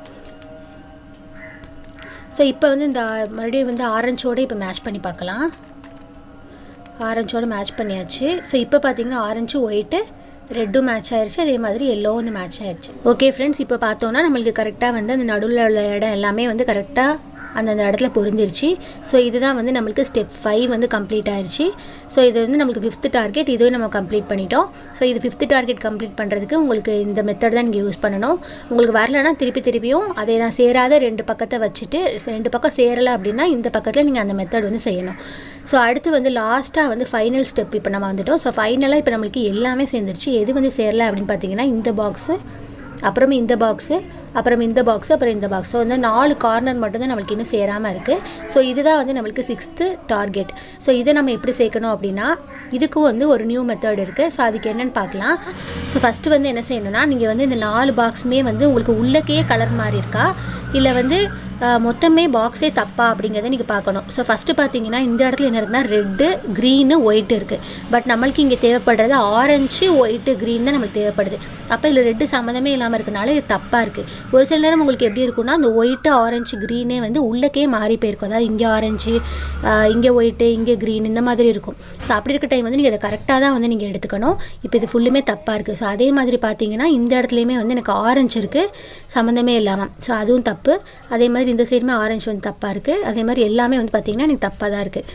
ஸோ இப்போ வந்து இந்த மறுபடியும் வந்து ஆரஞ்சோடு இப்போ மேட்ச் பண்ணி பார்க்கலாம் ஆரஞ்சோடு மேட்ச் பண்ணியாச்சு ஸோ இப்போ பார்த்தீங்கன்னா ஆரஞ்சு ஒயிட்டு ரெட்டும் மேட்ச் ஆயிடுச்சு அதே மாதிரி எல்லோ வந்து மேட்ச் ஆயிடுச்சு ஓகே ஃப்ரெண்ட்ஸ் இப்போ பார்த்தோன்னா நம்மளுக்கு கரெக்டாக வந்து அந்த நடுவில் உள்ள இடம் எல்லாமே வந்து கரெக்டாக அந்தந்த இடத்துல பொருந்திருச்சு ஸோ இதுதான் வந்து நம்மளுக்கு ஸ்டெப் ஃபைவ் வந்து கம்ப்ளீட் ஆயிடுச்சு ஸோ இது வந்து நம்மளுக்கு ஃபிஃப்த் டார்கெட் இதுவும் நம்ம கம்ப்ளீட் பண்ணிட்டோம் ஸோ இது ஃபிஃப்த் டார்கெட் கம்ப்ளீட் பண்ணுறதுக்கு உங்களுக்கு இந்த மெத்தட் தான் நீங்கள் யூஸ் பண்ணணும் உங்களுக்கு வரலன்னா திருப்பி திருப்பியும் அதே தான் சேராத ரெண்டு பக்கத்தை வச்சுட்டு ரெண்டு பக்கம் சேரலை அப்படின்னா இந்த பக்கத்தில் நீங்கள் அந்த மெத்தட் வந்து செய்யணும் ஸோ அடுத்து வந்து லாஸ்ட்டாக வந்து ஃபைனல் ஸ்டெப் இப்போ நம்ம வந்துட்டோம் ஸோ ஃபைனலாக இப்போ நம்மளுக்கு எல்லாமே சேர்ந்துருச்சு எது வந்து சேரலை அப்படின்னு பார்த்தீங்கன்னா இந்த பாக்ஸு அப்புறமே இந்த பாக்ஸு அப்புறம் இந்த பாக்ஸ் அப்புறம் இந்த பாக்ஸ் ஸோ வந்து நாலு கார்னர் மட்டும்தான் நம்மளுக்கு இன்னும் சேராமல் இருக்குது ஸோ இதுதான் வந்து நம்மளுக்கு சிக்ஸ்த்து டார்கெட் ஸோ இதை நம்ம எப்படி சேர்க்கணும் அப்படின்னா இதுக்கும் வந்து ஒரு நியூ மெத்தட் இருக்குது ஸோ அதுக்கு என்னென்னு பார்க்கலாம் ஸோ ஃபஸ்ட்டு வந்து என்ன செய்யணும்னா நீங்கள் வந்து இந்த நாலு பாக்ஸுமே வந்து உங்களுக்கு உள்ளக்கே கலர் மாதிரி இருக்கா இல்லை வந்து மொத்தமே பாக்ஸே தப்பா அப்படிங்கிறத நீங்கள் பார்க்கணும் ஸோ ஃபஸ்ட்டு பார்த்தீங்கன்னா இந்த இடத்துல என்ன இருக்குன்னா ரெட்டு க்ரீனு ஒயிட்டு இருக்குது பட் நம்மளுக்கு இங்கே தேவைப்படுறது ஆரஞ்சு ஒயிட்டு க்ரீன் தான் நம்மளுக்கு தேவைப்படுது அப்போ இதில் ரெட்டு சம்மந்தமே இல்லாமல் இருக்கனால இது தப்பாக இருக்குது ஒரு சில நேரம் உங்களுக்கு எப்படி இருக்குன்னா அந்த ஒயிட்டு ஆரஞ்சு க்ரீனே வந்து உள்ளக்கே மாறி போயிருக்கும் அதாவது இங்கே ஆரஞ்சு இங்கே ஒயிட்டு இங்கே க்ரீன் இந்த மாதிரி இருக்கும் ஸோ அப்படி இருக்க டைம் வந்து நீங்கள் அதை கரெக்டாக தான் வந்து நீங்கள் எடுத்துக்கணும் இப்போ இது ஃபுல்லுமே தப்பாக இருக்குது ஸோ அதே மாதிரி பார்த்தீங்கன்னா இந்த இடத்துலையுமே வந்து எனக்கு ஆரஞ்சு இருக்குது சம்மந்தமே இல்லாமல் ஸோ அதுவும் தப்பு அதே மாதிரி இந்த சைடுமே ஆரஞ்சு வந்து தப்பாக இருக்குது அதே மாதிரி எல்லாமே வந்து பார்த்திங்கன்னா எனக்கு தப்பாக தான் இருக்குது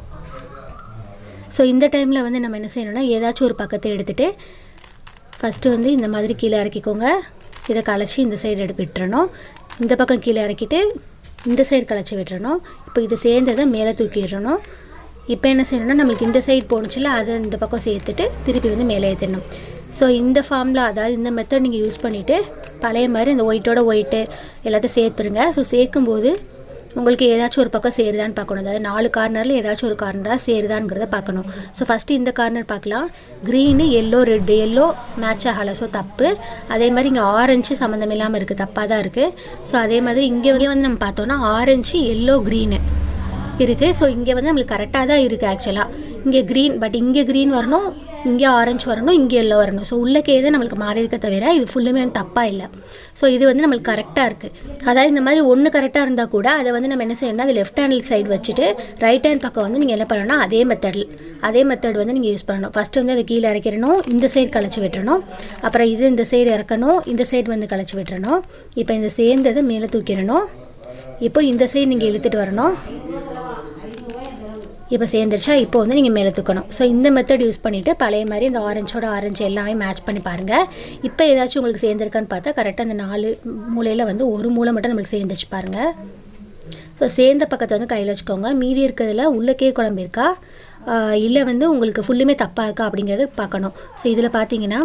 ஸோ இந்த டைமில் வந்து நம்ம என்ன செய்யணும்னா ஏதாச்சும் ஒரு பக்கத்தை எடுத்துகிட்டு ஃபஸ்ட்டு வந்து இந்த மாதிரி கீழே இறக்கிக்கோங்க இதை களைச்சி இந்த சைடு எடுத்து விட்டுறணும் இந்த பக்கம் கீழே இறக்கிட்டு இந்த சைடு களைச்சி விட்டுறணும் இப்போ இது சேர்ந்ததை மேலே தூக்கிடணும் இப்போ என்ன செய்யணும்னா நம்மளுக்கு இந்த சைடு போணுச்சுல அதை இந்த பக்கம் சேர்த்துட்டு திருப்பி வந்து மேலே ஏற்றிடணும் ஸோ இந்த ஃபார்மில் அதாவது இந்த மெத்தட் நீங்கள் யூஸ் பண்ணிவிட்டு பழைய மாதிரி இந்த ஒயிட்டோட ஒயிட்டு எல்லாத்தையும் சேர்த்துருங்க ஸோ சேர்க்கும்போது உங்களுக்கு ஏதாச்சும் ஒரு பக்கம் சேருதான்னு பார்க்கணும் அதாவது நாலு கார்னரில் ஏதாச்சும் ஒரு கார்னராக சேருதாங்கிறத பார்க்கணும் ஸோ ஃபஸ்ட்டு இந்த கார்னர் பார்க்கலாம் green yellow red yellow match ஆகலை ஸோ தப்பு அதே மாதிரி இங்கே ஆரஞ்சு சம்மந்தம் இல்லாமல் இருக்குது தப்பாக தான் இருக்குது ஸோ அதே மாதிரி இங்கே வந்து நம்ம பார்த்தோன்னா ஆரஞ்சு எல்லோ க்ரீனு இருக்குது ஸோ இங்கே வந்து நம்மளுக்கு கரெக்டாக தான் இருக்குது ஆக்சுவலாக இங்கே க்ரீன் பட் இங்கே க்ரீன் வரணும் இங்கே ஆரஞ்சு வரணும் இங்கே எல்லோ வரணும் ஸோ உள்ளக்கே தான் நம்மளுக்கு மாறி இருக்க தவிர இது ஃபுல்லுமே வந்து தப்பாக இல்லை ஸோ இது வந்து நம்மளுக்கு கரெக்டாக இருக்குது அதாவது இந்த மாதிரி ஒன்று கரெக்டாக இருந்தால் கூட அதை வந்து நம்ம என்ன செய்யணும்னா அது லெஃப்ட் ஹேண்ட் சைடு வச்சுட்டு ரைட் ஹேண்ட் பக்கம் வந்து நீங்கள் என்ன பண்ணணும்னா அதே மெத்தடில் அதே மெத்தட் வந்து நீங்கள் யூஸ் பண்ணணும் ஃபஸ்ட்டு வந்து அதை கீழே இறக்கிடணும் இந்த சைடு களைச்சி விட்டுறணும் அப்புறம் இது இந்த சைடு இறக்கணும் இந்த சைடு வந்து களைச்சி விட்டுறணும் இப்போ இந்த சேர்ந்ததை மேலே தூக்கிடணும் இப்போ இந்த சைடு நீங்கள் இழுத்துட்டு வரணும் இப்போ சேர்ந்துருச்சா இப்போ வந்து நீங்கள் மேலே தூக்கணும் ஸோ இந்த மெத்தட் யூஸ் பண்ணிவிட்டு பழைய மாதிரி இந்த ஆரஞ்சோட ஆரஞ்சு எல்லாமே மேட்ச் பண்ணி பாருங்கள் இப்போ ஏதாச்சும் உங்களுக்கு சேர்ந்துருக்கான்னு பார்த்தா கரெக்டாக அந்த நாலு மூலையில் வந்து ஒரு மூளை மட்டும் நம்மளுக்கு சேர்ந்துச்சு பாருங்கள் ஸோ சேர்ந்த பக்கத்தை வந்து கையில் வச்சுக்கோங்க மீதி இருக்கிறதுல உள்ளக்கே குழம்பு இருக்கா இல்லை வந்து உங்களுக்கு ஃபுல்லுமே தப்பாக இருக்கா அப்படிங்கிறது பார்க்கணும் ஸோ இதில் பார்த்தீங்கன்னா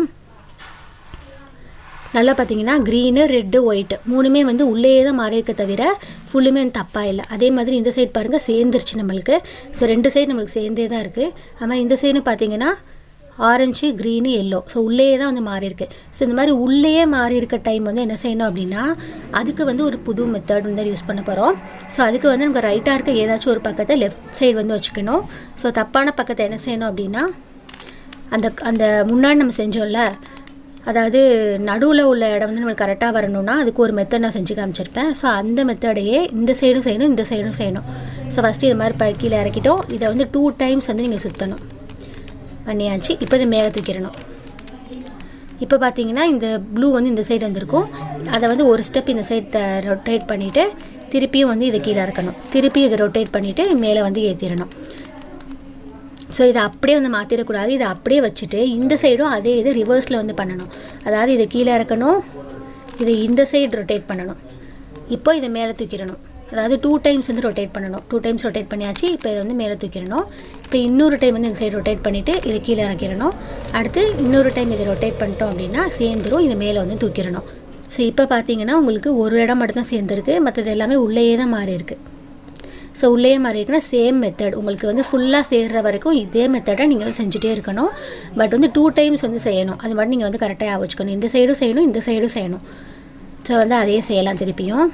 நல்லா பார்த்தீங்கன்னா க்ரீனு ரெட்டு ஒயிட்டு மூணுமே வந்து உள்ளே தான் மாறி இருக்க தவிர ஃபுல்லுமே வந்து தப்பாக இல்லை அதே மாதிரி இந்த சைடு பாருங்கள் சேர்ந்துருச்சு நம்மளுக்கு ஸோ ரெண்டு சைடு நம்மளுக்கு சேர்ந்தே தான் இருக்குது அது மாதிரி இந்த சைடு பார்த்தீங்கன்னா ஆரஞ்சு க்ரீனு எல்லோ ஸோ உள்ளே தான் வந்து மாறி இருக்கு ஸோ இந்த மாதிரி உள்ளேயே மாறி இருக்க டைம் வந்து என்ன செய்யணும் அப்படின்னா அதுக்கு வந்து ஒரு புது மெத்தட் வந்து யூஸ் பண்ண போகிறோம் ஸோ அதுக்கு வந்து நமக்கு ரைட்டாக இருக்க ஏதாச்சும் ஒரு பக்கத்தை லெஃப்ட் சைடு வந்து வச்சுக்கணும் ஸோ தப்பான பக்கத்தை என்ன செய்யணும் அப்படின்னா அந்த அந்த முன்னாடி நம்ம செஞ்சோம்ல அதாவது நடுவில் உள்ள இடம் வந்து நம்மளுக்கு கரெக்டாக வரணும்னா அதுக்கு ஒரு மெத்தட் நான் செஞ்சு காமிச்சிருப்பேன் ஸோ அந்த மெத்தடையே இந்த சைடும் செய்யணும் இந்த சைடும் செய்யணும் ஸோ ஃபஸ்ட்டு இது மாதிரி ப கீழே இறக்கிட்டோம் இதை வந்து டூ டைம்ஸ் வந்து நீங்கள் சுற்றணும் பண்ணியாச்சு இப்போ இது மேலே தூக்கிடணும் இப்போ பார்த்தீங்கன்னா இந்த ப்ளூ வந்து இந்த சைடு வந்திருக்கும் அதை வந்து ஒரு ஸ்டெப் இந்த சைடு ரொட்டேட் பண்ணிவிட்டு திருப்பியும் வந்து இதை கீழே இறக்கணும் திருப்பி இதை ரொட்டேட் பண்ணிவிட்டு மேலே வந்து ஏற்றிடணும் ஸோ இதை அப்படியே வந்து மாற்றிடக்கூடாது இதை அப்படியே வச்சுட்டு இந்த சைடும் அதே இது ரிவர்ஸில் வந்து பண்ணணும் அதாவது இதை கீழே இறக்கணும் இதை இந்த சைடு ரொட்டேட் பண்ணணும் இப்போ இதை மேலே தூக்கிடணும் அதாவது டூ டைம்ஸ் வந்து ரொட்டேட் பண்ணணும் டூ டைம்ஸ் ரொட்டேட் பண்ணியாச்சு இப்போ இதை வந்து மேலே தூக்கிடணும் இப்போ இன்னொரு டைம் வந்து இந்த சைடு ரொட்டேட் பண்ணிவிட்டு இதை கீழே இறக்கிடணும் அடுத்து இன்னொரு டைம் இதை ரொட்டேட் பண்ணிட்டோம் அப்படின்னா சேர்ந்துரும் இதை மேலே வந்து தூக்கிடணும் ஸோ இப்போ பார்த்தீங்கன்னா உங்களுக்கு ஒரு இடம் மட்டும்தான் சேர்ந்துருக்கு மற்றது எல்லாமே உள்ளேயே தான் மாறி இருக்கு ஸோ உள்ளே மாறி இருக்குன்னா சேம் மெத்தட் உங்களுக்கு வந்து ஃபுல்லாக சேர்ற வரைக்கும் இதே மெத்தடை நீங்கள் வந்து செஞ்சுட்டே இருக்கணும் பட் வந்து டூ டைம்ஸ் வந்து செய்யணும் அது மட்டும் நீங்கள் வந்து கரெக்டாக வச்சுக்கணும் இந்த சைடும் செய்யணும் இந்த சைடும் செய்யணும் ஸோ வந்து அதே செய்யலாம் திருப்பியும்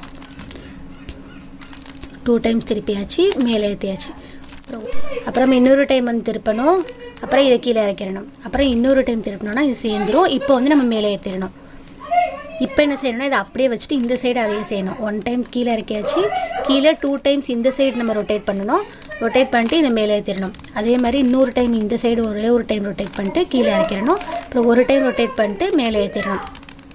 டூ டைம்ஸ் திருப்பியாச்சு மேலே ஏற்றியாச்சு அப்புறம் அப்புறம் இன்னொரு டைம் வந்து திருப்பணும் அப்புறம் இதை கீழே இறக்கிடணும் அப்புறம் இன்னொரு டைம் திருப்பணும்னா இது சேர்ந்துரும் இப்போ வந்து நம்ம மேலே ஏற்றிடணும் இப்போ என்ன செய்யணும்னா இதை அப்படியே வச்சுட்டு இந்த சைடு அதே செய்யணும் ஒன் டைம் கீழே இறக்கியாச்சு கீழே டூ டைம்ஸ் இந்த சைடு நம்ம ரொட்டேட் பண்ணணும் ரொட்டேட் பண்ணிட்டு இதை மேலே ஏற்றிடணும் அதே மாதிரி இன்னொரு டைம் இந்த சைடு ஒரே ஒரு டைம் ரொட்டேட் பண்ணிட்டு கீழே இறக்கிடணும் அப்புறம் ஒரு டைம் ரொட்டேட் பண்ணிட்டு மேலே ஏற்றிடணும்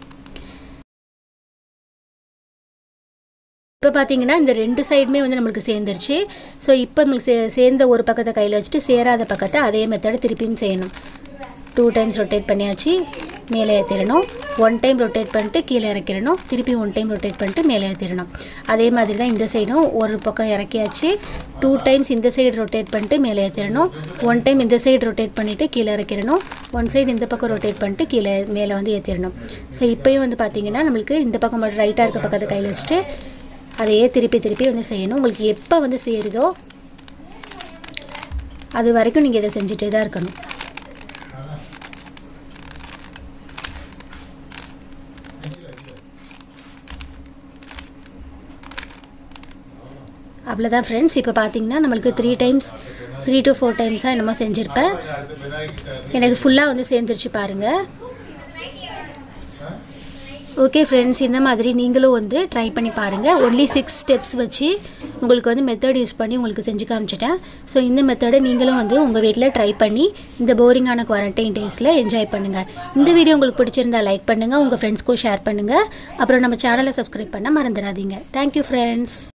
இப்போ பார்த்தீங்கன்னா இந்த ரெண்டு சைடுமே வந்து நம்மளுக்கு சேர்ந்துருச்சு ஸோ இப்போ நம்மளுக்கு சே சேர்ந்த ஒரு பக்கத்தை கையில் வச்சுட்டு சேராத பக்கத்தை அதே மெத்தடை திருப்பியும் செய்யணும் டூ டைம்ஸ் ரொட்டேட் பண்ணியாச்சு மேலே ஏற்றிடணும் ஒன் டைம் ரொட்டேட் பண்ணிட்டு கீழே இறக்கிடணும் திருப்பி ஒன் டைம் ரொட்டேட் பண்ணிட்டு மேலே ஏற்றிடணும் அதே மாதிரி தான் இந்த சைடும் ஒரு பக்கம் இறக்கியாச்சு டூ டைம்ஸ் இந்த சைடு ரொட்டேட் பண்ணிட்டு மேலே ஏற்றிடணும் ஒன் டைம் இந்த சைடு ரொட்டேட் பண்ணிவிட்டு கீழே இறக்கிடணும் ஒன் சைடு இந்த பக்கம் ரொட்டேட் பண்ணிட்டு கீழே மேலே வந்து ஏற்றிடணும் ஸோ இப்போயும் வந்து பார்த்தீங்கன்னா நம்மளுக்கு இந்த பக்கம் மட்டும் ரைட்டாக இருக்க பக்கத்தை கையில் வச்சுட்டு அதையே திருப்பி திருப்பி வந்து செய்யணும் உங்களுக்கு எப்போ வந்து சேருதோ அது வரைக்கும் நீங்கள் இதை செஞ்சுட்டே தான் இருக்கணும் அவ்வளோதான் ஃப்ரெண்ட்ஸ் இப்போ பார்த்தீங்கன்னா நம்மளுக்கு three times three to four டைம்ஸாக என்னமோ செஞ்சுருப்பேன் எனக்கு ஃபுல்லாக வந்து சேர்ந்துருச்சு பாருங்கள் ஓகே ஃப்ரெண்ட்ஸ் இந்த மாதிரி நீங்களும் வந்து ட்ரை பண்ணி பாருங்கள் ஒன்லி சிக்ஸ் ஸ்டெப்ஸ் வச்சு உங்களுக்கு வந்து மெத்தட் யூஸ் பண்ணி உங்களுக்கு செஞ்சு காமிச்சிட்டேன் ஸோ இந்த மெத்தடை நீங்களும் வந்து உங்கள் வீட்டில் ட்ரை பண்ணி இந்த போரிங்கான குவாரண்டைன் டேஸில் என்ஜாய் பண்ணுங்கள் இந்த வீடியோ உங்களுக்கு பிடிச்சிருந்தா லைக் பண்ணுங்கள் உங்கள் ஃப்ரெண்ட்ஸ்க்கும் ஷேர் பண்ணுங்கள் அப்புறம் நம்ம சேனலை சப்ஸ்கிரைப் பண்ண மறந்துடாதீங்க தேங்க்யூ ஃப்ரெண்ட்ஸ்